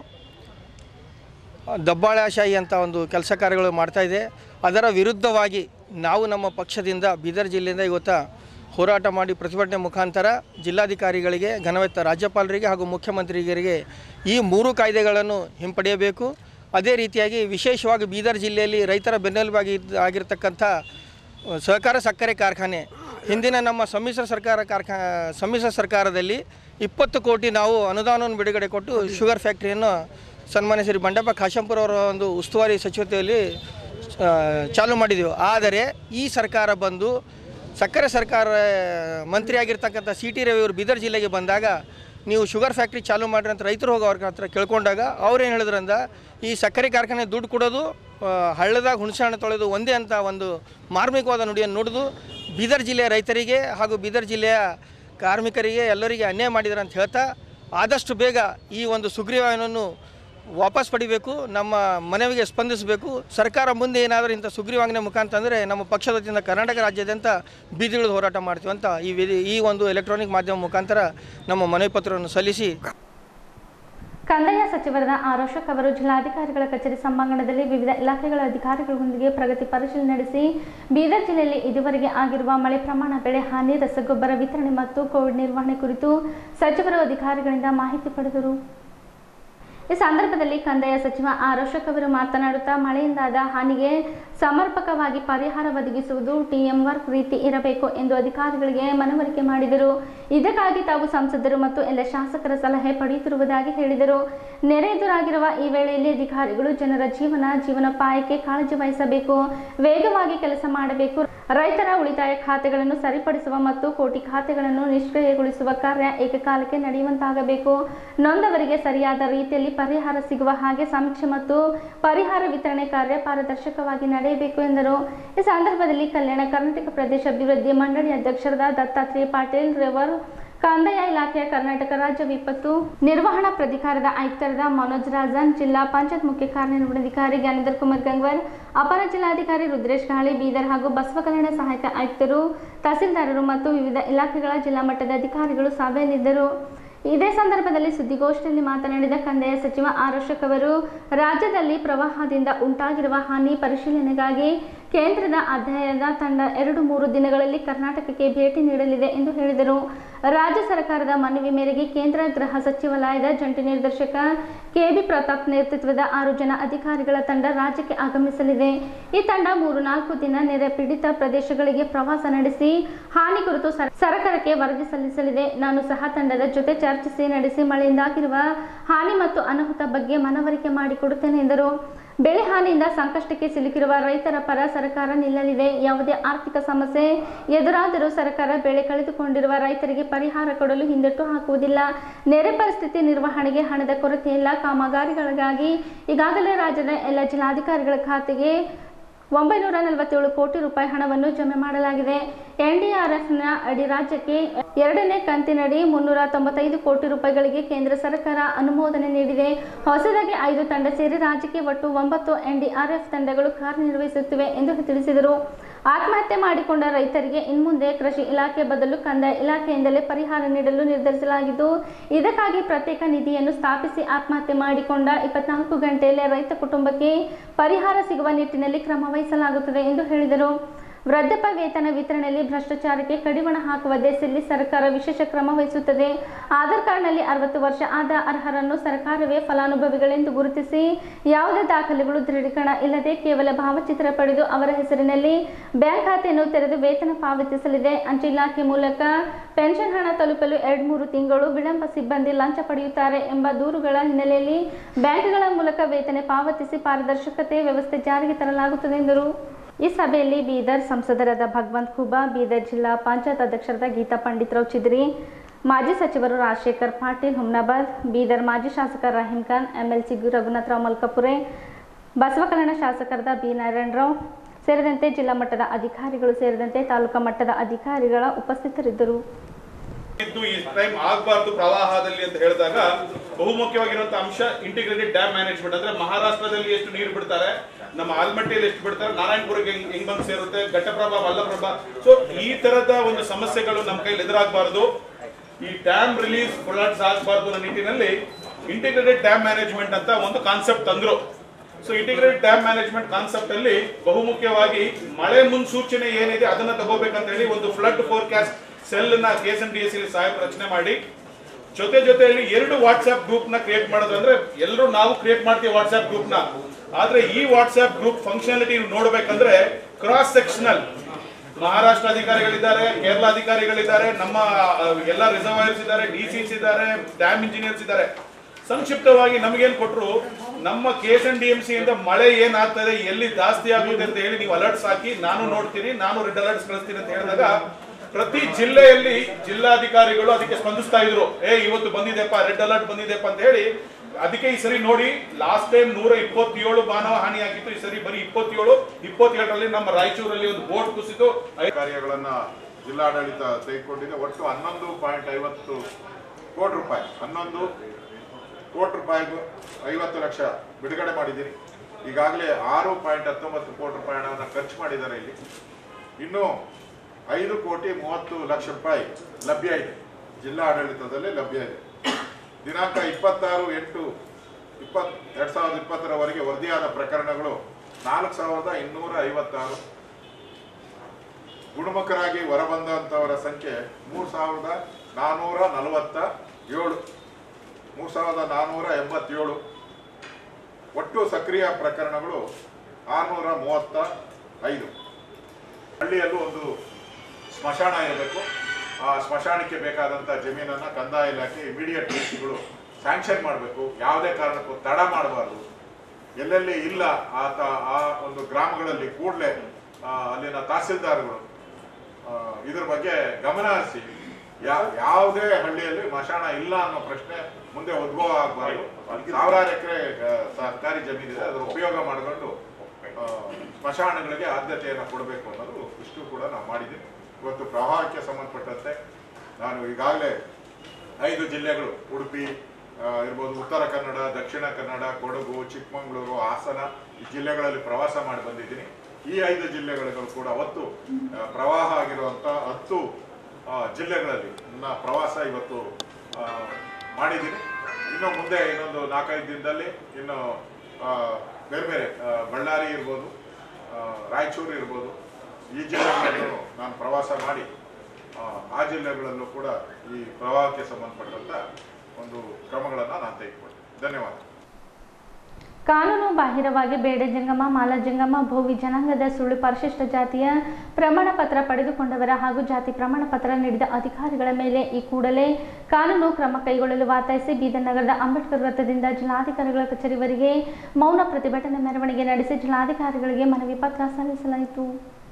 S5: ದಬ್ಬಾಳಶಾಹಿ ಅಂತ ಒಂದು ಕೆಲಸ ಕಾರ್ಯಗಳು ಮಾಡ್ತಾ ಇದೆ ಅದರ ವಿರುದ್ಧವಾಗಿ ನಾವು ನಮ್ಮ ಪಕ್ಷದಿಂದ ಬೀದರ್ ಜಿಲ್ಲೆಯಿಂದ ಇವತ್ತು ಹೋರಾಟ ಮಾಡಿ ಪ್ರತಿಭಟನೆ ಮುಖಾಂತರ ಜಿಲ್ಲಾಧಿಕಾರಿಗಳಿಗೆ ಘನವೆತ್ತ ರಾಜ್ಯಪಾಲರಿಗೆ ಹಾಗೂ ಮುಖ್ಯಮಂತ್ರಿಗರಿಗೆ ಈ ಮೂರು ಕಾಯ್ದೆಗಳನ್ನು ಹಿಂಪಡೆಯಬೇಕು ಅದೇ ರೀತಿಯಾಗಿ ವಿಶೇಷವಾಗಿ ಬೀದರ್ ಜಿಲ್ಲೆಯಲ್ಲಿ ರೈತರ ಬೆನ್ನೆಲುಬಾಗಿ ಇದ್ದ- ಆಗಿರ್ತಕ್ಕಂಥ ಅಹ್, ಸಹಕಾರ ಸಕ್ಕರೆ ಕಾರ್ಖಾನೆ ಹಿಂದಿನ ನಮ್ಮ ಸಮ್ಮಿಶ್ರ ಸರ್ಕಾರ ಕಾರ್ಖಾ ಸಮ್ಮಿಶ್ರ ಸರ್ಕಾರದಲ್ಲಿ ಇಪ್ಪತ್ತು ಕೋಟಿ ನಾವು ಅನುದಾನವನ್ನು ಬಿಡುಗಡೆ ಕೊಟ್ಟು ಶುಗರ್ ಫ್ಯಾಕ್ಟ್ರಿಯನ್ನು ಸನ್ಮಾನ್ಯ ಶ್ರೀ ಬಂಡಪ್ಪ ಖಾಶಂಪುರ ಅವರ ಒಂದು ಉಸ್ತುವಾರಿ ಸಚಿವತೆಯಲ್ಲಿ ಆ, ಚಾಲು ಮಾಡಿದೆವು ಆದರೆ ಈ ಸರ್ಕಾರ ಬಂದು ಸಕ್ಕರೆ ಸರ್ಕಾರ ಮಂತ್ರಿ ಆಗಿರ್ತಕ್ಕಂಥ ಸಿ ಟಿ ರವಿ ಅವರು ಬೀದರ್ ಜಿಲ್ಲೆಗೆ ಬಂದಾಗ ನೀವು ಶುಗರ್ ಫ್ಯಾಕ್ಟ್ರಿ ಚಾಲು ಮಾಡ್ರಿ ಅಂತ ರೈತರು ಹೋಗಿ ಅವ್ರ ಹತ್ರ ಕೇಳ್ಕೊಂಡಾಗ ಅವ್ರು ಏನು ಹೇಳಿದ್ರಂದ ಈ ಸಕ್ಕರೆ ಕಾರ್ಖಾನೆ ದುಡ್ಡು ಕೊಡೋದು ಆ, ಹಳ್ಳದಾಗ ಹುಣಸೆ ಹಣ್ಣು ತೊಳೆದು ಒಂದೇ ಅಂತ ಒಂದು ಮಾರ್ಮಿಕವಾದ ನುಡಿಯನ್ನು ನುಡಿದು ಬೀದರ್ ಜಿಲ್ಲೆಯ ರೈತರಿಗೆ ಹಾಗೂ ಬೀದರ್ ಜಿಲ್ಲೆಯ ಕಾರ್ಮಿಕರಿಗೆ ಎಲ್ಲರಿಗೆ ಅನ್ಯಾಯ ಮಾಡಿದ್ದಾರೆ ಅಂತ ಹೇಳ್ತಾ ಆದಷ್ಟು ಬೇಗ ಈ ಒಂದು ಸುಗ್ರೀವಾಜ್ಞೆಯನ್ನು ವಾಪಸ್ ಪಡಿಬೇಕು ನಮ್ಮ ಮನವಿಗೆ ಸ್ಪಂದಿಸಬೇಕು ಸರ್ಕಾರ ಮುಂದೆ ಏನಾದರೂ ಇಂಥ ಸುಗ್ರೀವಾಜ್ಞೆ ಮುಖಾಂತರ ಅಂದರೆ ನಮ್ಮ ಪಕ್ಷದ ವತಿಯಿಂದ ಕರ್ನಾಟಕ ರಾಜ್ಯಾದ್ಯಂತ ಬೀದಿಗಿಳಿದು ಹೋರಾಟ ಮಾಡ್ತೀವಿ ಅಂತ ಈ ವಿಧಿ ಈ ಒಂದು ಎಲೆಕ್ಟ್ರಾನಿಕ್ ಮಾಧ್ಯಮ ಮುಖಾಂತರ ನಮ್ಮ ಮನವಿ ಪತ್ರವನ್ನು ಸಲ್ಲಿಸಿ
S1: ಕಂದಾಯ ಸಚಿವರಾದ ಆರ್ ಅಶೋಕ್ ಅವರು ಜಿಲ್ಲಾಧಿಕಾರಿಗಳ ಕಚೇರಿ ಸಭಾಂಗಣದಲ್ಲಿ ವಿವಿಧ ಇಲಾಖೆಗಳ ಅಧಿಕಾರಿಗಳೊಂದಿಗೆ ಪ್ರಗತಿ ಪರಿಶೀಲನೆ ನಡೆಸಿ ಬೀದರ್ ಜಿಲ್ಲೆಯಲ್ಲಿ ಇದುವರೆಗೆ ಆಗಿರುವ ಮಳೆ ಪ್ರಮಾಣ ಬೆಳೆ ಹಾನಿ ರಸಗೊಬ್ಬರ ವಿತರಣೆ ಮತ್ತು ಕೋವಿಡ್ ನಿರ್ವಹಣೆ ಕುರಿತು ಸಚಿವರು ಅಧಿಕಾರಿಗಳಿಂದ ಮಾಹಿತಿ ಪಡೆದರು ಈ ಸಂದರ್ಭದಲ್ಲಿ ಕಂದಾಯ ಸಚಿವ ಆರ್ ಅಶೋಕ್ ಅವರು ಮಾತನಾಡುತ್ತಾ ಮಳೆಯಿಂದಾದ ಹಾನಿಗೆ ಸಮರ್ಪಕವಾಗಿ ಪರಿಹಾರ ಒದಗಿಸುವುದು ಟಿಎಂ ವರ್ಕ್ ರೀತಿ ಇರಬೇಕು ಎಂದು ಅಧಿಕಾರಿಗಳಿಗೆ ಮನವರಿಕೆ ಮಾಡಿದರು ಇದಕ್ಕಾಗಿ ತಾವು ಸಂಸದರು ಮತ್ತು ಎಲ್ಲ ಶಾಸಕರ ಸಲಹೆ ಪಡೆಯುತ್ತಿರುವುದಾಗಿ ಹೇಳಿದರು ನೆರೆ ಎದುರಾಗಿರುವ ಈ ವೇಳೆಯಲ್ಲಿ ಅಧಿಕಾರಿಗಳು ಜನರ ಜೀವನ ಜೀವನೋಪಾಯಕ್ಕೆ ಕಾಳಜಿ ವಹಿಸಬೇಕು ವೇಗವಾಗಿ ಕೆಲಸ ಮಾಡಬೇಕು ರೈತರ ಉಳಿತಾಯ ಖಾತೆಗಳನ್ನು ಸರಿಪಡಿಸುವ ಮತ್ತು ಕೋಟಿ ಖಾತೆಗಳನ್ನು ನಿಷ್ಕ್ರಿಯಗೊಳಿಸುವ ಕಾರ್ಯ ಏಕಕಾಲಕ್ಕೆ ನಡೆಯುವಂತಾಗಬೇಕು ನೊಂದವರಿಗೆ ಸರಿಯಾದ ರೀತಿಯಲ್ಲಿ ಪರಿಹಾರ ಸಿಗುವ ಹಾಗೆ ಸಮೀಕ್ಷೆ ಮತ್ತು ಪರಿಹಾರ ವಿತರಣೆ ಕಾರ್ಯ ಪಾರದರ್ಶಕವಾಗಿ ನಡೆಯಬೇಕು ಎಂದರು ಈ ಸಂದರ್ಭದಲ್ಲಿ ಕಲ್ಯಾಣ ಕರ್ನಾಟಕ ಪ್ರದೇಶ ಅಭಿವೃದ್ಧಿ ಮಂಡಳಿ ಅಧ್ಯಕ್ಷರಾದ ದತ್ತಾತ್ರೇಯ ಪಾಟೀಲ್ ರೆವರ್ ಕಂದಾಯ ಇಲಾಖೆಯ ಕರ್ನಾಟಕ ರಾಜ್ಯ ವಿಪತ್ತು ನಿರ್ವಹಣಾ ಪ್ರಾಧಿಕಾರದ ಆಯುಕ್ತರಾದ ಮನೋಜ್ ರಾಜನ್ ಜಿಲ್ಲಾ ಪಂಚಾಯತ್ ಮುಖ್ಯ ಕಾರ್ಯನಿರ್ವಹಣಾಧಿಕಾರಿ ಜ್ಞಾನೇಂದ್ರ ಕುಮಾರ್ ಗಂಗ್ವಾರ್ ಅಪರ ಜಿಲ್ಲಾಧಿಕಾರಿ ರುದ್ರೇಶ್ ಗಾಳಿ ಬೀದರ್ ಹಾಗೂ ಬಸವ ಕಲ್ಯಾಣ ಸಹಾಯಕ ಆಯುಕ್ತರು ತಹಸೀಲ್ದಾರರು ಮತ್ತು ವಿವಿಧ ಇಲಾಖೆಗಳ ಜಿಲ್ಲಾ ಮಟ್ಟದ ಅಧಿಕಾರಿಗಳು ಸಭೆಯಲ್ಲಿದ್ದರು ಇದೇ ಸಂದರ್ಭದಲ್ಲಿ ಸುದ್ದಿಗೋಷ್ಠಿಯಲ್ಲಿ ಮಾತನಾಡಿದ ಕಂದಾಯ ಸಚಿವ ಆರ್ ಅಶೋಕ್ ಅವರು ರಾಜ್ಯದಲ್ಲಿ ಪ್ರವಾಹದಿಂದ ಉಂಟಾಗಿರುವ ಹಾನಿ ಪರಿಶೀಲನೆಗಾಗಿ ಕೇಂದ್ರದ ಅಧ್ಯಯನ ತಂಡ ಎರಡು ಮೂರು ದಿನಗಳಲ್ಲಿ ಕರ್ನಾಟಕಕ್ಕೆ ಭೇಟಿ ನೀಡಲಿದೆ ಎಂದು ಹೇಳಿದರು ರಾಜ್ಯ ಸರ್ಕಾರದ ಮನವಿ ಮೇರೆಗೆ ಕೇಂದ್ರ ಗೃಹ ಸಚಿವಾಲಯದ ಜಂಟಿ ನಿರ್ದೇಶಕ ಕೆಬಿ ಪ್ರತಾಪ್ ನೇತೃತ್ವದ ಆರು ಜನ ಅಧಿಕಾರಿಗಳ ತಂಡ ರಾಜ್ಯಕ್ಕೆ ಆಗಮಿಸಲಿದೆ ಈ ತಂಡ ಮೂರು ನಾಲ್ಕು ದಿನ ನೆರೆ ಪೀಡಿತ ಪ್ರದೇಶಗಳಿಗೆ ಪ್ರವಾಸ ನಡೆಸಿ ಹಾನಿ ಕುರಿತು ಸರ್- ಸರ್ಕಾರಕ್ಕೆ ವರದಿ ಸಲ್ಲಿಸಲಿದೆ ನಾನು ಸಹ ತಂಡದ ಜೊತೆ ಚರ್ಚಿಸಿ ನಡೆಸಿ ಮಳೆಯಿಂದಾಗಿರುವ ಹಾನಿ ಮತ್ತು ಅನಾಹುತ ಬಗ್ಗೆ ಮನವರಿಕೆ ಮಾಡಿಕೊಡುತ್ತೇನೆ ಎಂದರು ಬೆಳೆ ಹಾನಿಯಿಂದ ಸಂಕಷ್ಟಕ್ಕೆ ಸಿಲುಕಿರುವ ರೈತರ ಪರ ಸರ್ಕಾರ ನಿಲ್ಲಲಿದೆ ಯಾವುದೇ ಆರ್ಥಿಕ ಸಮಸ್ಯೆ ಎದುರಾದರೂ ಸರ್ಕಾರ ಬೆಳೆ ಕಳೆದುಕೊಂಡಿರುವ ರೈತರಿಗೆ ಪರಿಹಾರ ಕೊಡಲು ಹಿಂದೆಟ್ಟು ಹಾಕುವುದಿಲ್ಲ ನೆರೆ ಪರಿಸ್ಥಿತಿ ನಿರ್ವಹಣೆಗೆ ಹಣದ ಕೊರತೆ ಇಲ್ಲ ಕಾಮಗಾರಿಗಳಿಗಾಗಿ ಈಗಾಗಲೇ ರಾಜ್ಯದ ಎಲ್ಲ ಜಿಲ್ಲಾಧಿಕಾರಿಗಳ ಖಾತೆಗೆ ಒಂಬೈನೂರ ನಲವತ್ತೇಳು ಕೋಟಿ ರೂಪಾಯಿ ಹಣವನ್ನು ಜಮೆ ಮಾಡಲಾಗಿದೆ ಎನ್ಡಿಆರ್ಎಫ್ನ ಅಡಿ ರಾಜ್ಯಕ್ಕೆ ಎರಡನೇ ಕಂತಿನಡಿ ಮುನ್ನೂರ ತೊಂಬತ್ತೈದು ಕೋಟಿ ರೂಪಾಯಿಗಳಿಗೆ ಕೇಂದ್ರ ಸರ್ಕಾರ ಅನುಮೋದನೆ ನೀಡಿದೆ ಹೊಸದಾಗಿ ಐದು ತಂಡ ಸೇರಿ ರಾಜ್ಯಕ್ಕೆ ಒಟ್ಟು ಒಂಬತ್ತು ಎನ್ಡಿಆರ್ಎಫ್ ತಂಡಗಳು ಕಾರ್ಯನಿರ್ವಹಿಸುತ್ತಿವೆ ಎಂದು ತಿಳಿಸಿದರು ಆತ್ಮಹತ್ಯೆ ಮಾಡಿಕೊಂಡ ರೈತರಿಗೆ ಇನ್ಮುಂದೆ ಕೃಷಿ ಇಲಾಖೆ ಬದಲು ಕಂದಾಯ ಇಲಾಖೆಯಿಂದಲೇ ಪರಿಹಾರ ನೀಡಲು ನಿರ್ಧರಿಸಲಾಗಿದ್ದು ಇದಕ್ಕಾಗಿ ಪ್ರತ್ಯೇಕ ನಿಧಿಯನ್ನು ಸ್ಥಾಪಿಸಿ ಆತ್ಮಹತ್ಯೆ ಮಾಡಿಕೊಂಡ ಇಪ್ಪತ್ನಾಲ್ಕು ಗಂಟೆಯಲ್ಲೇ ರೈತ ಕುಟುಂಬಕ್ಕೆ ಪರಿಹಾರ ಸಿಗುವ ನಿಟ್ಟಿನಲ್ಲಿ ಕ್ರಮ ವಹಿಸಲಾಗುತ್ತದೆ ಎಂದು ಹೇಳಿದರು ವೃದ್ಧಾಪ್ಯ ವೇತನ ವಿತರಣೆಯಲ್ಲಿ ಭ್ರಷ್ಟಾಚಾರಕ್ಕೆ ಕಡಿವಾಣ ಹಾಕುವ ದಿಸೆಯಲ್ಲಿ ಸರ್ಕಾರ ವಿಶೇಷ ಕ್ರಮ ವಹಿಸುತ್ತದೆ ಆಧಾರ್ ಕಾರ್ಡ್ನಲ್ಲಿ ಅರವತ್ತು ವರ್ಷ ಆದ ಅರ್ಹರನ್ನು ಸರ್ಕಾರವೇ ಫಲಾನುಭವಿಗಳೆಂದು ಗುರುತಿಸಿ ಯಾವುದೇ ದಾಖಲೆಗಳು ದೃಢೀಕರಣ ಇಲ್ಲದೆ ಕೇವಲ ಭಾವಚಿತ್ರ ಪಡೆದು ಅವರ ಹೆಸರಿನಲ್ಲಿ ಬ್ಯಾಂಕ್ ಖಾತೆಯನ್ನು ತೆರೆದು ವೇತನ ಪಾವತಿಸಲಿದೆ ಅಂಚೆ ಇಲಾಖೆ ಮೂಲಕ ಪೆನ್ಷನ್ ಹಣ ತಲುಪಲು ಎರಡು ಮೂರು ತಿಂಗಳು ವಿಳಂಬ ಸಿಬ್ಬಂದಿ ಲಂಚ ಪಡೆಯುತ್ತಾರೆ ಎಂಬ ದೂರುಗಳ ಹಿನ್ನೆಲೆಯಲ್ಲಿ ಬ್ಯಾಂಕ್ಗಳ ಮೂಲಕ ವೇತನ ಪಾವತಿಸಿ ಪಾರದರ್ಶಕತೆ ವ್ಯವಸ್ಥೆ ಜಾರಿಗೆ ತರಲಾಗುತ್ತದೆ ಎಂದರು ಈ ಸಭೆಯಲ್ಲಿ ಬೀದರ್ ಸಂಸದರಾದ ಭಗವಂತ್ ಖೂಬಾ ಬೀದರ್ ಜಿಲ್ಲಾ ಪಂಚಾಯತ್ ಅಧ್ಯಕ್ಷರಾದ ಗೀತಾ ಪಂಡಿತರಾವ್ ಚಿದ್ರಿ ಮಾಜಿ ಸಚಿವರು ರಾಜಶೇಖರ್ ಪಾಟೀಲ್ ಹುಮ್ನಾಬಾದ್ ಬೀದರ್ ಮಾಜಿ ಶಾಸಕ ರಹೀಂ ಖಾನ್ ಎಂಎಲ್ಸಿ ರಘುನಾಥರಾವ್ ಮಲ್ಕಪುರೆ ಬಸವ ಕಲ್ಯಾಣ ಶಾಸಕರಾದ ಬಿ ನಾರಾಯಣರಾವ್ ಸೇರಿದಂತೆ ಜಿಲ್ಲಾ ಮಟ್ಟದ ಅಧಿಕಾರಿಗಳು ಸೇರಿದಂತೆ ತಾಲೂಕಾ ಮಟ್ಟದ ಅಧಿಕಾರಿಗಳ ಉಪಸ್ಥಿತರಿದ್ದರು
S6: ಇದ್ದು ಈ ಟೈಮ್ ಆಗಬಾರ್ದು ಪ್ರವಾಹದಲ್ಲಿ ಅಂತ ಹೇಳಿದಾಗ ಬಹುಮುಖ್ಯವಾಗಿರುವಂತ ಅಂಶ ಇಂಟಿಗ್ರೇಟೆಡ್ ಡ್ಯಾಮ್ ಮ್ಯಾನೇಜ್ಮೆಂಟ್ ಅಂದ್ರೆ ಮಹಾರಾಷ್ಟ್ರದಲ್ಲಿ ಎಷ್ಟು ನೀರು ಬಿಡ್ತಾರೆ ನಮ್ಮ ಆಲ್ಮಟ್ಟಿಯಲ್ಲಿ ಎಷ್ಟು ಬಿಡ್ತಾರೆ ನಾರಾಯಣಪುರಕ್ಕೆ ಹೆಂಗ್ ಹೆಂಗ್ ಬಂದು ಸೇರುತ್ತೆ ಘಟ್ಟಪ್ರಭಾ ಮಲ್ಲಪ್ರಭಾ ಸೊ ಈ ತರದ ಒಂದು ಸಮಸ್ಯೆಗಳು ನಮ್ಮ ಕೈಲಿ ಎದುರಾಗಬಾರ್ದು ಈ ಡ್ಯಾಮ್ ರಿಲೀಸ್ ಫ್ಲಡ್ಸ್ ಆಗಬಾರ್ದು ಅನ್ನೋ ನಿಟ್ಟಿನಲ್ಲಿ ಇಂಟಿಗ್ರೇಟೆಡ್ ಡ್ಯಾಮ್ ಮ್ಯಾನೇಜ್ಮೆಂಟ್ ಅಂತ ಒಂದು ಕಾನ್ಸೆಪ್ಟ್ ತಂದ್ರು so integrated dam management concept ಅಲ್ಲಿ ಬಹುಮುಖ್ಯವಾಗಿ ಮಳೆ ಮುನ್ಸೂಚನೆ ಏನಿದೆ ಅದನ್ನ ತಗೋಬೇಕಂತ ಹೇಳಿ ಒಂದು ಫ್ಲಡ್ ಫೋರ್ಕಾಸ್ಟ್ ಸೆಲ್ ನ K S M D S ಸಾಹೇಬ್ ರಚನೆ ಮಾಡಿ ಜೊತೆ ಜೊತೆಯಲ್ಲಿ ಎರಡು ವಾಟ್ಸ್ಆಪ್ ಗ್ರೂಪ್ ನ ಕ್ರಿಯೇಟ್ ಮಾಡೋದು ಅಂದ್ರೆ ಎಲ್ಲರೂ ನಾವು ಕ್ರಿಯೇಟ್ ಮಾಡ್ತೀವಿ ವಾಟ್ಸ್ಆಪ್ ಗ್ರೂಪ್ ನ ಆದ್ರೆ ಈ ವಾಟ್ಸ್ಆಪ್ ಗ್ರೂಪ್ ಫಂಕ್ಷನಾಲಿಟಿ ನೋಡ್ಬೇಕಂದ್ರೆ ಕ್ರಾಸ್ ಸೆಕ್ಷನಲ್ ಮಹಾರಾಷ್ಟ್ರ ಅಧಿಕಾರಿಗಳಿದ್ದಾರೆ ಕೇರಳ ಅಧಿಕಾರಿಗಳಿದ್ದಾರೆ ನಮ್ಮ ಆ, ಎಲ್ಲ ರಿಸರ್ವೈರ್ಸ್ ಇದ್ದಾರೆ ಡಿ ಸಿಸ್ ಇದ್ದಾರೆ ಡ್ಯಾಮ್ ಇಂಜಿನಿಯರ್ಸ್ ಇದ್ದಾರೆ ಸಂಕ್ಷಿಪ್ತವಾಗಿ ನಮಗೇನ್ ಕೊಟ್ರು ನಮ್ಮ K S N D M C ಇಂದ ಮಳೆ ಏನಾಗ್ತದೆ ಎಲ್ಲಿ ಜಾಸ್ತಿ ಆಗುತ್ತೆ ಅಂತ ಹೇಳಿ ನೀವು ಅಲರ್ಟ್ಸ್ ಹಾಕಿ ನಾನು ನೋಡ್ತೀನಿ ನಾನು ರೆಡ್ ಅಲರ್ಟ್ಸ್ ಕಳಿಸ್ತೀನಿ ಅಂತ ಹೇಳಿದಾಗ ಪ್ರತಿ ಜಿಲ್ಲೆಯಲ್ಲಿ ಜಿಲ್ಲಾಧಿಕಾರಿಗಳು ಅದಕ್ಕೆ ಸ್ಪಂದಿಸ್ತಾ ಇದ್ರು ಏ ಇವತ್ತು ಬಂದಿದೆಪ್ಪ ರೆಡ್ ಅಲರ್ಟ್ ಬಂದಿದೆಪ್ಪ ಅಂತ ಹೇಳಿ ಅದಕ್ಕೆ ಈ ಸರಿ ನೋಡಿ ಲಾಸ್ಟ್ ಟೈಮ್ ನೂರ ಇಪ್ಪತ್ತೇಳು ಮಾನವ ಹಾನಿ ಆಗಿತ್ತು ಈ ಸರಿ ಬರೀ ಇಪ್ಪತ್ತೇಳು ಇಪ್ಪತ್ತೇಳರಲ್ಲಿ ನಮ್ಮ ರಾಯಚೂರಲ್ಲಿ ಒಂದು ಬೋಟ್ ಕುಸಿತು ಐ-
S7: ಕಾರ್ಯಗಳನ್ನ ಜಿಲ್ಲಾಡಳಿತ ತೆಗೆದುಕೊಂಡಿದೆ ಒಟ್ಟು ಹನ್ನೊಂದು ಪಾಯಿಂಟ್ ಐವತ್ತು ಕೋಟಿ ರೂಪಾಯಿ ಹನ್ನೊಂದು ಕೋಟಿ ರೂಪಾಯಿಗೂ ಐವತ್ತು ಲಕ್ಷ ಬಿಡುಗಡೆ ಮಾಡಿದ್ದೀನಿ ಈಗಾಗಲೇ ಆರು ಪಾಯಿಂಟ್ ಹತ್ತೊಂಬತ್ತು ಕೋಟಿ ರೂಪಾಯಿ ಹಣವನ್ನು ಖರ್ಚು ಮಾಡಿದ್ದಾರೆ ಇಲ್ಲಿ ಇನ್ನು ಐದು ಕೋಟಿ ಮೂವತ್ತು ಲಕ್ಷ ರೂಪಾಯಿ ಲಭ್ಯ ಇದೆ ಜಿಲ್ಲಾ ಆಡಳಿತದಲ್ಲಿ ಲಭ್ಯ ಇದೆ ದಿನಾಂಕ ಇಪ್ಪತ್ತಾರು ಎಂಟು ಇಪ್ಪತ್ ಎರಡ್ ಸಾವಿರದ ಇಪ್ಪತ್ತರವರೆಗೆ ವರದಿಯಾದ ಪ್ರಕರಣಗಳು ನಾಲ್ಕು ಸಾವಿರದ ಇನ್ನೂರ ಐವತ್ತಾರು ಗುಣಮುಖರಾಗಿ ಹೊರಬಂದಂಥವರ ಸಂಖ್ಯೆ ಮೂರು ಸಾವಿರದ ನಾನ್ನೂರ ನಲವತ್ತ ಏಳು ಮೂರು ಸಾವಿರದ ನಾನ್ನೂರ ಎಂಬತ್ತೇಳು ಒಟ್ಟು ಸಕ್ರಿಯ ಪ್ರಕರಣಗಳು ಆರುನೂರ ಮೂವತ್ತ ಐದು ಹಳ್ಳಿಯಲ್ಲೂ ಒಂದು ಸ್ಮಶಾನ ಇರಬೇಕು ಆ ಸ್ಮಶಾನಕ್ಕೆ ಬೇಕಾದಂಥ ಜಮೀನನ್ನು ಕಂದಾಯ ಇಲಾಖೆ ಇಮಿಡಿಯೇಟ್ ಗಳು ಸ್ಯಾಂಕ್ಷನ್ ಮಾಡಬೇಕು ಯಾವುದೇ ಕಾರಣಕ್ಕೂ ತಡ ಮಾಡಬಾರ್ದು ಎಲ್ಲೆಲ್ಲಿ ಇಲ್ಲ ಆ ತ ಆ ಒಂದು ಗ್ರಾಮಗಳಲ್ಲಿ ಕೂಡಲೇ ಅಲ್ಲಿನ ತಹಸೀಲ್ದಾರ್ಗಳು ಆ, ಇದ್ರ ಬಗ್ಗೆ ಗಮನ ಹರಿಸಿ ಯಾ- ಯಾವುದೇ ಹಳ್ಳಿಯಲ್ಲಿ ಮಶಾಣ ಇಲ್ಲ ಅನ್ನೋ ಪ್ರಶ್ನೆ ಮುಂದೆ ಉದ್ಭವ ಆಗಬಾರ್ದು ಸಾವಿರಾರು ಎಕರೆ ಸರ್ಕಾರಿ ಜಮೀನಿದೆ ಅದರ ಉಪಯೋಗ ಮಾಡಿಕೊಂಡು ಆ, ಸ್ಮಶಾನಗಳಿಗೆ ಆದ್ಯತೆಯನ್ನು ಕೊಡಬೇಕು ಅನ್ನೋದು ಇಷ್ಟು ಕೂಡ ನಾವು ಮಾಡಿದ್ದೀವಿ ಇವತ್ತು ಪ್ರವಾಹಕ್ಕೆ ಸಂಬಂಧಪಟ್ಟಂತೆ ನಾನು ಈಗಾಗಲೇ ಐದು ಜಿಲ್ಲೆಗಳು ಉಡುಪಿ ಆ, ಇರ್ಬೋದು ಉತ್ತರ ಕನ್ನಡ ದಕ್ಷಿಣ ಕನ್ನಡ ಕೊಡಗು ಚಿಕ್ಕಮಗಳೂರು ಹಾಸನ ಈ ಜಿಲ್ಲೆಗಳಲ್ಲಿ ಪ್ರವಾಸ ಮಾಡಿ ಬಂದಿದ್ದೀನಿ ಈ ಐದು ಜಿಲ್ಲೆಗಳಿಗೂ ಕೂಡ ಅವತ್ತು ಆ, ಪ್ರವಾಹ ಆಗಿರುವಂಥ ಹತ್ತು ಆ, ಜಿಲ್ಲೆಗಳಲ್ಲಿ ನನ್ನ ಪ್ರವಾಸ ಇವತ್ತು ಆ, ಮಾಡಿದ್ದೀನಿ ಇನ್ನು ಮುಂದೆ ಇನ್ನೊಂದು ನಾಲ್ಕೈದು ದಿನದಲ್ಲಿ ಇನ್ನು ಆ, ಬೇರೆ ಬೇರೆ ಆ, ಬಳ್ಳಾರಿ ಇರ್ಬೋದು ಆ, ರಾಯಚೂರು ಇರ್ಬೋದು ಈ ಜಿಲ್ಲೆಗಳನ್ನು ನಾನು ಪ್ರವಾಸ ಮಾಡಿ ಆ, ಆ ಜಿಲ್ಲೆಗಳಲ್ಲೂ ಕೂಡ ಈ ಪ್ರವಾಹಕ್ಕೆ ಸಂಬಂಧಪಟ್ಟಂತ ಒಂದು ಕ್ರಮಗಳನ್ನು ನಾನು ತೆಗೆದುಕೊಳ್ತೀನಿ ಧನ್ಯವಾದ
S1: ಕಾನೂನು ಬಾಹಿರವಾಗಿ ಬೇಡ ಜಂಗಮ ಮಾಲ ಜಂಗಮ ಭೋವಿ ಜನಾಂಗದ ಸುಳ್ಳು ಪರಿಶಿಷ್ಟ ಜಾತಿಯ ಪ್ರಮಾಣ ಪತ್ರ ಪಡೆದುಕೊಂಡವರ ಹಾಗೂ ಜಾತಿ ಪ್ರಮಾಣ ಪತ್ರ ನೀಡಿದ ಅಧಿಕಾರಿಗಳ ಮೇಲೆ ಈ ಕೂಡಲೇ ಕಾನೂನು ಕ್ರಮ ಕೈಗೊಳ್ಳಲು ಒತ್ತಾಯಿಸಿ ಬೀದರ್ ನಗರದ ಅಂಬೇಡ್ಕರ್ ವೃತ್ತದಿಂದ ಜಿಲ್ಲಾಧಿಕಾರಿಗಳ ಕಚೇರಿವರೆಗೆ ಮೌನ ಪ್ರತಿಭಟನೆ ಮೆರವಣಿಗೆ ನಡೆಸಿ ಜಿಲ್ಲಾಧಿಕಾರಿಗಳಿಗೆ ಮನವಿ ಪತ್ರ ಸಲ್ಲಿಸಲಾಯಿತು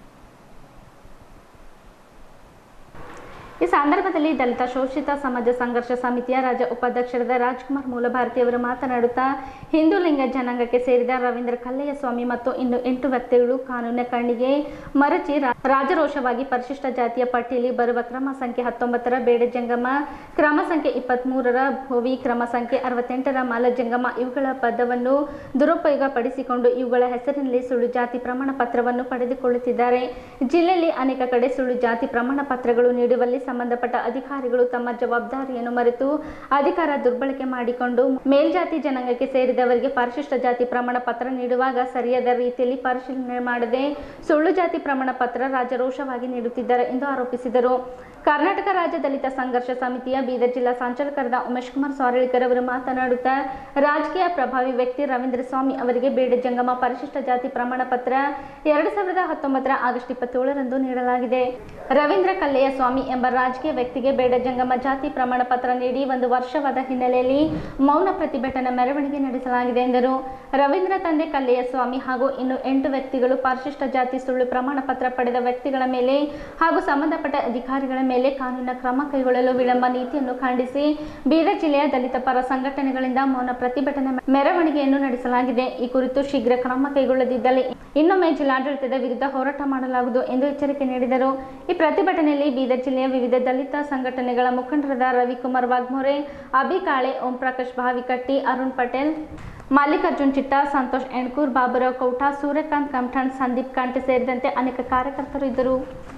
S1: ಈ ಸಂದರ್ಭದಲ್ಲಿ ದಲಿತ ಶೋಷಿತ ಸಮಾಜ ಸಂಘರ್ಷ ಸಮಿತಿಯ ರಾಜ್ಯ ಉಪಾಧ್ಯಕ್ಷರಾದ ರಾಜ್ಕುಮಾರ್ ಮೂಲಭಾರತಿ ಅವರು ಮಾತನಾಡುತ್ತಾ ಹಿಂದೂ ಲಿಂಗ ಜನಾಂಗಕ್ಕೆ ಸೇರಿದ ರವೀಂದ್ರ ಕಲ್ಲಯ್ಯ ಸ್ವಾಮಿ ಮತ್ತು ಇನ್ನು ಎಂಟು ವ್ಯಕ್ತಿಗಳು ಕಾನೂನಿನ ಕಣ್ಣಿಗೆ ಮರಚಿ ರಾ- ರಾಜರೋಷವಾಗಿ ಪರಿಶಿಷ್ಟ ಜಾತಿಯ ಪಟ್ಟಿಯಲ್ಲಿ ಬರುವ ಕ್ರಮ ಸಂಖ್ಯೆ ಹತ್ತೊಂಬತ್ತರ ಬೇಡ ಜಂಗಮ ಕ್ರಮ ಸಂಖ್ಯೆ ಇಪ್ಪತ್ತ್ಮೂರರ ಭೋವಿ ಕ್ರಮ ಸಂಖ್ಯೆ ಅರವತ್ತೆಂಟರ ಮಾಲ ಜಂಗಮ ಇವುಗಳ ಪದವನ್ನು ದುರುಪಯೋಗ ಪಡಿಸಿಕೊಂಡು ಇವುಗಳ ಹೆಸರಿನಲ್ಲಿ ಸುಳ್ಳು ಜಾತಿ ಪ್ರಮಾಣ ಪತ್ರವನ್ನು ಪಡೆದುಕೊಳ್ಳುತ್ತಿದ್ದಾರೆ ಜಿಲ್ಲೆಯಲ್ಲಿ ಅನೇಕ ಕಡೆ ಸುಳ್ಳು ಜಾತಿ ಪ್ರಮಾಣ ಪತ್ರಗಳು ನೀಡುವಲ್ಲಿ ಸಂಬಂಧಪಟ್ಟ ಅಧಿಕಾರಿಗಳು ತಮ್ಮ ಜವಾಬ್ದಾರಿಯನ್ನು ಮರೆತು ಅಧಿಕಾರ ದುರ್ಬಳಕೆ ಮಾಡಿಕೊಂಡು ಮೇಲ್ಜಾತಿ ಜನಾಂಗಕ್ಕೆ ಸೇರಿದವರಿಗೆ ಪರಿಶಿಷ್ಟ ಜಾತಿ ಪ್ರಮಾಣ ಪತ್ರ ನೀಡುವಾಗ ಸರಿಯಾದ ರೀತಿಯಲ್ಲಿ ಪರಿಶೀಲನೆ ಮಾಡದೆ ಸುಳ್ಳು ಜಾತಿ ಪ್ರಮಾಣ ಪತ್ರ ರಾಜರೋಷವಾಗಿ ನೀಡುತ್ತಿದ್ದಾರೆ ಎಂದು ಆರೋಪಿಸಿದರು ಕರ್ನಾಟಕ ರಾಜ್ಯ ದಲಿತ ಸಂಘರ್ಷ ಸಮಿತಿಯ ಬೀದರ್ ಜಿಲ್ಲಾ ಸಂಚಾಲಕರಾದ ಉಮೇಶ್ ಕುಮಾರ್ ಸಾರಳಿಕರ್ ಅವರು ಮಾತನಾಡುತ್ತಾ ರಾಜಕೀಯ ಪ್ರಭಾವಿ ವ್ಯಕ್ತಿ ರವೀಂದ್ರ ಸ್ವಾಮಿ ಅವರಿಗೆ ಬೇಡ ಜಂಗಮ ಪರಿಶಿಷ್ಟ ಜಾತಿ ಪ್ರಮಾಣ ಪತ್ರ ಎರಡು ಸಾವಿರದ ಹತ್ತೊಂಬತ್ತರ ಆಗಸ್ಟ್ ಇಪ್ಪತ್ತೇಳರಂದು ನೀಡಲಾಗಿದೆ ರವೀಂದ್ರ ಕಲ್ಲೆಯ ಸ್ವಾಮಿ ಎಂಬ ರಾಜಕೀಯ ವ್ಯಕ್ತಿಗೆ ಬೇಡ ಜಂಗಮ ಜಾತಿ ಪ್ರಮಾಣ ಪತ್ರ ನೀಡಿ ಒಂದು ವರ್ಷವಾದ ಹಿನ್ನೆಲೆಯಲ್ಲಿ ಮೌನ ಪ್ರತಿಭಟನಾ ಮೆರವಣಿಗೆ ನಡೆಸಲಾಗಿದೆ ಎಂದರು ರವೀಂದ್ರ ತಂದೆ ಕಲ್ಲೆಯ ಸ್ವಾಮಿ ಹಾಗೂ ಇನ್ನು ಎಂಟು ವ್ಯಕ್ತಿಗಳು ಪರಿಶಿಷ್ಟ ಜಾತಿ ಸುಳ್ಳು ಪ್ರಮಾಣ ಪತ್ರ ಪಡೆದ ವ್ಯಕ್ತಿಗಳ ಮೇಲೆ ಹಾಗೂ ಸಂಬಂಧಪಟ್ಟ ಅಧಿಕಾರಿಗಳ ಮೇಲೆ ಕಾನೂನಿನ ಕ್ರಮ ಕೈಗೊಳ್ಳಲು ವಿಳಂಬ ನೀತಿಯನ್ನು ಖಂಡಿಸಿ ಬೀದರ್ ಜಿಲ್ಲೆಯ ದಲಿತ ಪರ ಸಂಘಟನೆಗಳಿಂದ ಮೌನ ಪ್ರತಿಭಟನೆ ಮೆರವಣಿಗೆಯನ್ನು ನಡೆಸಲಾಗಿದೆ ಈ ಕುರಿತು ಶೀಘ್ರ ಕ್ರಮ ಕೈಗೊಳ್ಳದಿದ್ದಲ್ಲಿ ಇನ್ನೊಮ್ಮೆ ಜಿಲ್ಲಾಡಳಿತದ ವಿರುದ್ಧ ಹೋರಾಟ ಮಾಡಲಾಗುವುದು ಎಂದು ಎಚ್ಚರಿಕೆ ನೀಡಿದರು ಈ ಪ್ರತಿಭಟನೆಯಲ್ಲಿ ಬೀದರ್ ಜಿಲ್ಲೆಯ ವಿವಿಧ ದಲಿತ ಸಂಘಟನೆಗಳ ಮುಖಂಡರಾದ ರವಿಕುಮಾರ್ ವಾಗ್ಮೋರೆ ಅಭಿ ಕಾಳೆ ಓಂ ಪ್ರಕಾಶ್ ಭಾವಿಕಟ್ಟಿ ಅರುಣ್ ಪಟೇಲ್ ಮಲ್ಲಿಕಾರ್ಜುನ್ ಚಿಟ್ಟ ಸಂತೋಷ್ ಎಣ್ಕೂರ್ ಬಾಬುರಾವ್ ಕೌಟ ಸೂರ್ಯಕಾಂತ್ ಕಮಠಣ್ ಸಂದೀಪ್ ಕಾಂಟೆ ಸೇರಿದಂತೆ ಅನೇಕ ಕಾರ್ಯಕರ್ತರು ಇದ್ದರು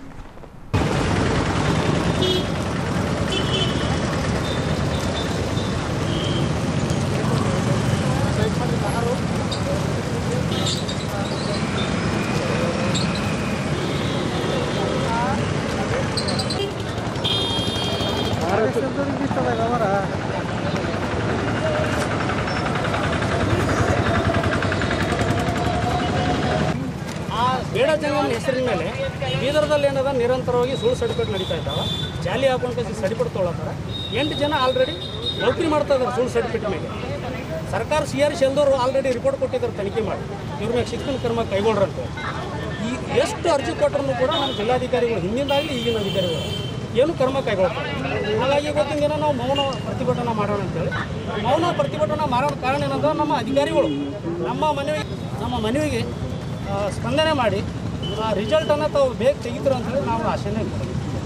S8: ಆ ಬೇಡ ಜಂಗಮನ ಹೆಸರಿನ ಮೇಲೆ ಬೀದರ್ದಲ್ಲಿ ಏನದ ನಿರಂತರವಾಗಿ ಸುಳ್ಳು ಸರ್ಟಿಫಿಕೇಟ್ ನಡೀತಾ ಇದ್ದಾವೆ ಜಾಲಿ ಹಾಕೊಂಡು ಕಸಿ ಸರ್ಟಿಫಿಕೇಟ್ ತೊಗೊಳತ್ತಾರ ಎಂಟು ಜನ ಆಲ್ರೆಡಿ ನೌಕರಿ ಮಾಡ್ತಾ ಇದ್ದಾರೆ ಸುಳ್ಳು ಸರ್ಟಿಫಿಕೇಟ್ ಮೇಲೆ ಸರ್ಕಾರ ಸಿ ಆರ್ ಸಿ ಎಲ್ದವರು ಆಲ್ರೆಡಿ ರಿಪೋರ್ಟ್ ಕೊಟ್ಟಿದ್ದಾರೆ ತನಿಖೆ ಮಾಡಿ ಇವ್ರ ಮೇಲೆ ಶಿಕ್ಷಣ ಕ್ರಮ ಕೈಗೊಳ್ರಂತೆ ಈ ಎಷ್ಟು ಅರ್ಜಿ ಕೊಟ್ಟರು ಕೂಡ ನಮ್ಮ ಜಿಲ್ಲಾಧಿಕಾರಿಗಳು ಹಿಂದಿಂದಾಗಲಿ ಈಗಿನ ಅಧಿಕಾರಿಗಳು ಏನು ಕ್ರಮ ಕೈಗೊಳ್ತಾರೆ ಹಾಗಾಗಿ ಇವತ್ತಿನ ದಿನ ನಾವು ಮೌನ ಪ್ರತಿಭಟನೆ ಮಾಡೋಣ ಅಂತೇಳಿ ಮೌನ ಪ್ರತಿಭಟನೆ ಮಾಡೋಣ ಕಾರಣ ಏನಂದ್ರೆ ನಮ್ಮ ಅಧಿಕಾರಿಗಳು ನಮ್ಮ ಮನವಿ ನಮ್ಮ ಮನವಿಗೆ ಆ, ಸ್ಪಂದನೆ ಮಾಡಿ ಆ ರಿಸಲ್ಟನ್ನು ತಾವು ಬೇಗ ತೆಗಿತಾರೆ ಅಂತೇಳಿ ನಾವು ಆಶೆನೇ ಇದ್ದೀವಿ.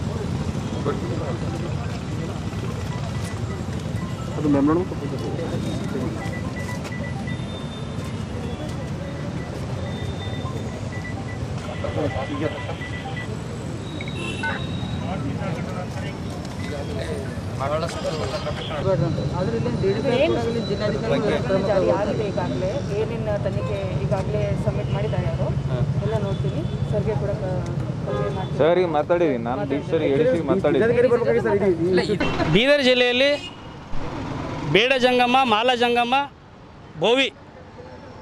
S9: ಜಾರಿ ಆಗಿದೆ ಈಗಾಗಲೇ ಏನೇನು ತನಿಖೆ ಈಗಾಗಲೇ ಸಬ್ಮಿಟ್ ಮಾಡಿದ್ದಾರೆ ಅವರು ಎಲ್ಲ ನೋಡ್ತೀನಿ ಸರ್ಗೆ ಕೂಡ ಕನ್ವೆ ಮಾಡ್ತೀನಿ
S10: ಸರಿ ಮಾತಾಡಿರಿ ನಾನು ಟೀಚರ್ ಹೇಳಿಸಿ ಮಾತಾಡಿರಿ
S8: ಬೀದರ್ ಜಿಲ್ಲೆಯಲ್ಲಿ ಬೇಡ ಜಂಗಮ ಮಾಲ ಜಂಗಮ ಬೋವಿ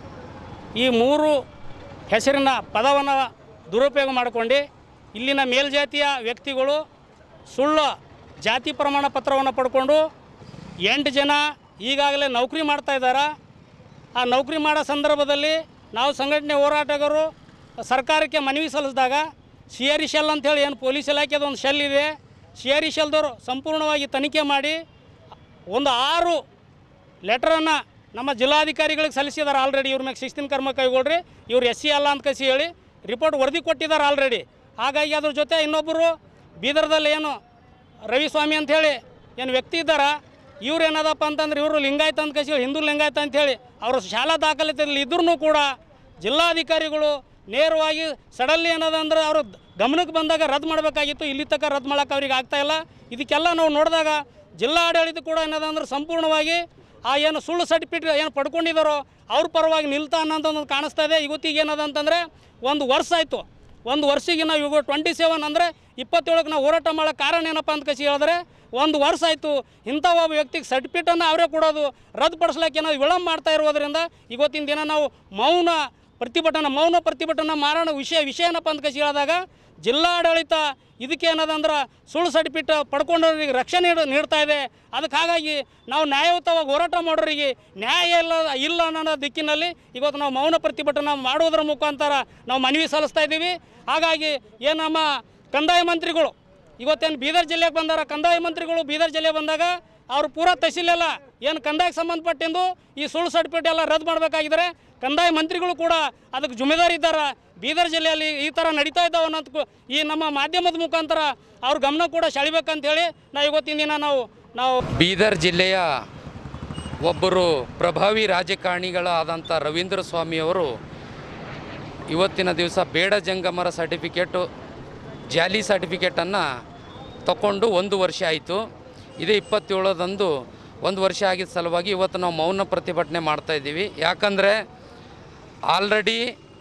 S8: ಈ ಮೂರು ಹೆಸರಿನ ಪದವನ್ನು ದುರುಪಯೋಗ ಮಾಡಿಕೊಂಡು ಇಲ್ಲಿನ ಮೇಲ್ಜಾತಿಯ ವ್ಯಕ್ತಿಗಳು ಸುಳ್ಳು ಜಾತಿ ಪ್ರಮಾಣ ಪತ್ರವನ್ನು ಪಡ್ಕೊಂಡು ಎಂಟು ಜನ ಈಗಾಗಲೇ ನೌಕರಿ ಮಾಡ್ತಾ ಇದ್ದಾರೆ ಆ ನೌಕರಿ ಮಾಡೋ ಸಂದರ್ಭದಲ್ಲಿ ನಾವು ಸಂಘಟನೆ ಹೋರಾಟಗಾರರು ಸರ್ಕಾರಕ್ಕೆ ಮನವಿ ಸಲ್ಲಿಸಿದಾಗ ಸಿ ಆರ್ ಇ ಶೆಲ್ ಅಂತೇಳಿ ಏನು ಪೊಲೀಸ್ ಇಲಾಖೆದ ಒಂದು ಶೆಲ್ ಇದೆ ಸಿ ಆರ್ ಇ ಶೆಲ್ದವರು ಸಂಪೂರ್ಣವಾಗಿ ತನಿಖೆ ಮಾಡಿ ಒಂದು ಆರು ಲೆಟ್ರನ್ನು ನಮ್ಮ ಜಿಲ್ಲಾಧಿಕಾರಿಗಳಿಗೆ ಸಲ್ಲಿಸಿದ್ದಾರೆ ಆಲ್ರೆಡಿ ಇವ್ರ ಮ್ಯಾಗ ಶಿಸ್ತಿನ ಕ್ರಮ ಕೈಗೊಳ್ರಿ ಇವ್ರು ಎಸ್ ಸಿ ಅಲ್ಲ ಅಂತ ಕಸಿ ಹೇಳಿ ರಿಪೋರ್ಟ್ ವರದಿ ಕೊಟ್ಟಿದ್ದಾರೆ ಆಲ್ರೆಡಿ ಹಾಗಾಗಿ ಅದ್ರ ಜೊತೆ ಇನ್ನೊಬ್ಬರು ಬೀದರ್ದಲ್ಲಿ ಏನು ರವಿಸ್ವಾಮಿ ಅಂಥೇಳಿ ಏನು ವ್ಯಕ್ತಿ ಇದ್ದಾರ ಇವ್ರು ಏನದಪ್ಪ ಅಂತಂದ್ರೆ ಇವರು ಲಿಂಗಾಯತ ಅಂತ ಕಸಿ ಹಿಂದೂ ಲಿಂಗಾಯತ ಅಂಥೇಳಿ ಅವರು ಶಾಲಾ ದಾಖಲಾತಿಯಲ್ಲಿ ಇದ್ರೂ ಕೂಡ ಜಿಲ್ಲಾಧಿಕಾರಿಗಳು ನೇರವಾಗಿ ಸಡನ್ಲಿ ಏನದಂದ್ರೆ ಅವರು ಗಮನಕ್ಕೆ ಬಂದಾಗ ರದ್ದು ಮಾಡಬೇಕಾಗಿತ್ತು ಇಲ್ಲಿ ತನಕ ರದ್ದು ಮಾಡೋಕೆ ಅವ್ರಿಗೆ ಆಗ್ತಾ ಇಲ್ಲ ಇದಕ್ಕೆಲ್ಲ ನಾವು ನೋಡಿದಾಗ ಜಿಲ್ಲಾ ಆಡಳಿತ ಕೂಡ ಏನದಂದ್ರೆ ಸಂಪೂರ್ಣವಾಗಿ ಆ ಏನು ಸುಳ್ಳು ಸರ್ಟಿಫಿಕೇಟ್ ಏನು ಪಡ್ಕೊಂಡಿದ್ದಾರೋ ಅವ್ರ ಪರವಾಗಿ ನಿಲ್ತಾ ಅನ್ನೋದು ಒಂದು ಕಾಣಿಸ್ತಾ ಇದೆ ಇವತ್ತಿಗೆ ಏನದ ಅಂತಂದರೆ ಒಂದು ವರ್ಷ ಆಯಿತು ಒಂದು ವರ್ಷಿಗೆ ನಾವು ಇವಾಗ ಟ್ವೆಂಟಿ ಸೆವೆನ್ ಅಂದರೆ ಇಪ್ಪತ್ತೇಳಕ್ಕೆ ನಾವು ಹೋರಾಟ ಮಾಡೋ ಕಾರಣ ಏನಪ್ಪ ಅಂತ ಕಸಿ ಹೇಳಿದ್ರೆ ಒಂದು ವರ್ಷ ಆಯಿತು ಇಂಥ ಒಬ್ಬ ವ್ಯಕ್ತಿಗೆ ಸರ್ಟಿಫಿಕೇಟನ್ನು ಅವರೇ ಕೊಡೋದು ರದ್ದುಪಡಿಸ್ಲಿಕ್ಕೆ ನಾವು ವಿಳಂಬ ಮಾಡ್ತಾ ಇರೋದ್ರಿಂದ ಇವತ್ತಿನ ದಿನ ನಾವು ಮೌನ ಪ್ರತಿಭಟನೆ ಮೌನ ಪ್ರತಿಭಟನೆ ಮಾರೋಣ ವಿಷಯ ವಿಷಯ ಏನಪ್ಪ ಅಂತ ಕಸಿ ಹೇಳಿದಾಗ ಜಿಲ್ಲಾಡಳಿತ ಇದಕ್ಕೆ ಏನದಂದ್ರೆ ಸುಳ್ಳು ಸರ್ಟಿಫಿಕೇಟ್ ಪಡ್ಕೊಂಡವ್ರಿಗೆ ರಕ್ಷಣೆ ನೀಡ ನೀಡ್ತಾ ಇದೆ ಅದಕ್ಕೆ ಹಾಗಾಗಿ ನಾವು ನ್ಯಾಯಯುತವಾಗಿ ಹೋರಾಟ ಮಾಡೋರಿಗೆ ನ್ಯಾಯ ಇಲ್ಲ ಇಲ್ಲ ಅನ್ನೋ ದಿಕ್ಕಿನಲ್ಲಿ ಇವತ್ತು ನಾವು ಮೌನ ಪ್ರತಿಭಟನೆ ಮಾಡುವುದರ ಮುಖಾಂತರ ನಾವು ಮನವಿ ಸಲ್ಲಿಸ್ತಾ ಇದ್ದೀವಿ ಹಾಗಾಗಿ ಏನು ನಮ್ಮ ಕಂದಾಯ ಮಂತ್ರಿಗಳು ಇವತ್ತೇನು ಬೀದರ್ ಜಿಲ್ಲೆಗೆ ಬಂದಾರ ಕಂದಾಯ ಮಂತ್ರಿಗಳು ಬೀದರ್ ಜಿಲ್ಲೆಗೆ ಬಂದಾಗ ಅವರು ಪೂರಾ ತಹಸೀಲೆಲ್ಲ ಏನು ಕಂದಾಯಕ್ಕೆ ಸಂಬಂಧಪಟ್ಟಿಂದು ಈ ಸುಳ್ಳು ಸರ್ಟಿಫಿಕೇಟ್ ಎಲ್ಲ ರದ್ದು ಮಾಡಬೇಕಾಗಿದ್ದಾರೆ ಕಂದಾಯ ಮಂತ್ರಿಗಳು ಕೂಡ ಅದಕ್ಕೆ ಜುಮೆದಾರಿ ಇದ್ದಾರೆ ಬೀದರ್ ಜಿಲ್ಲೆಯಲ್ಲಿ ಈ ಥರ ನಡೀತಾ ಇದ್ದಾವೆ ಅನ್ನೋದು ಕು- ಈ ನಮ್ಮ ಮಾಧ್ಯಮದ ಮುಖಾಂತರ ಅವ್ರ ಗಮನ ಕೂಡ ಸೆಳಿಬೇಕಂತ ಹೇಳಿ ನಾವು ಇವತ್ತಿನ ದಿನ ನಾವು ನಾವು
S11: ಬೀದರ್ ಜಿಲ್ಲೆಯ ಒಬ್ಬರು ಪ್ರಭಾವಿ ರಾಜಕಾರಣಿಗಳಾದಂಥ ರವೀಂದ್ರ ಸ್ವಾಮಿಯವರು ಇವತ್ತಿನ ದಿವಸ ಬೇಡ ಜಂಗಮರ ಸರ್ಟಿಫಿಕೇಟು ಜಾಲಿ ಸರ್ಟಿಫಿಕೇಟನ್ನು ತಗೊಂಡು ಒಂದು ವರ್ಷ ಆಯಿತು ಇದೇ ಇಪ್ಪತ್ತೇಳರಂದು ಒಂದು ವರ್ಷ ಆಗಿದ್ದ ಸಲುವಾಗಿ ಇವತ್ತು ನಾವು ಮೌನ ಪ್ರತಿಭಟನೆ ಮಾಡ್ತಾ ಇದ್ದೀವಿ ಯಾಕಂದರೆ ಆಲ್ರೆಡಿ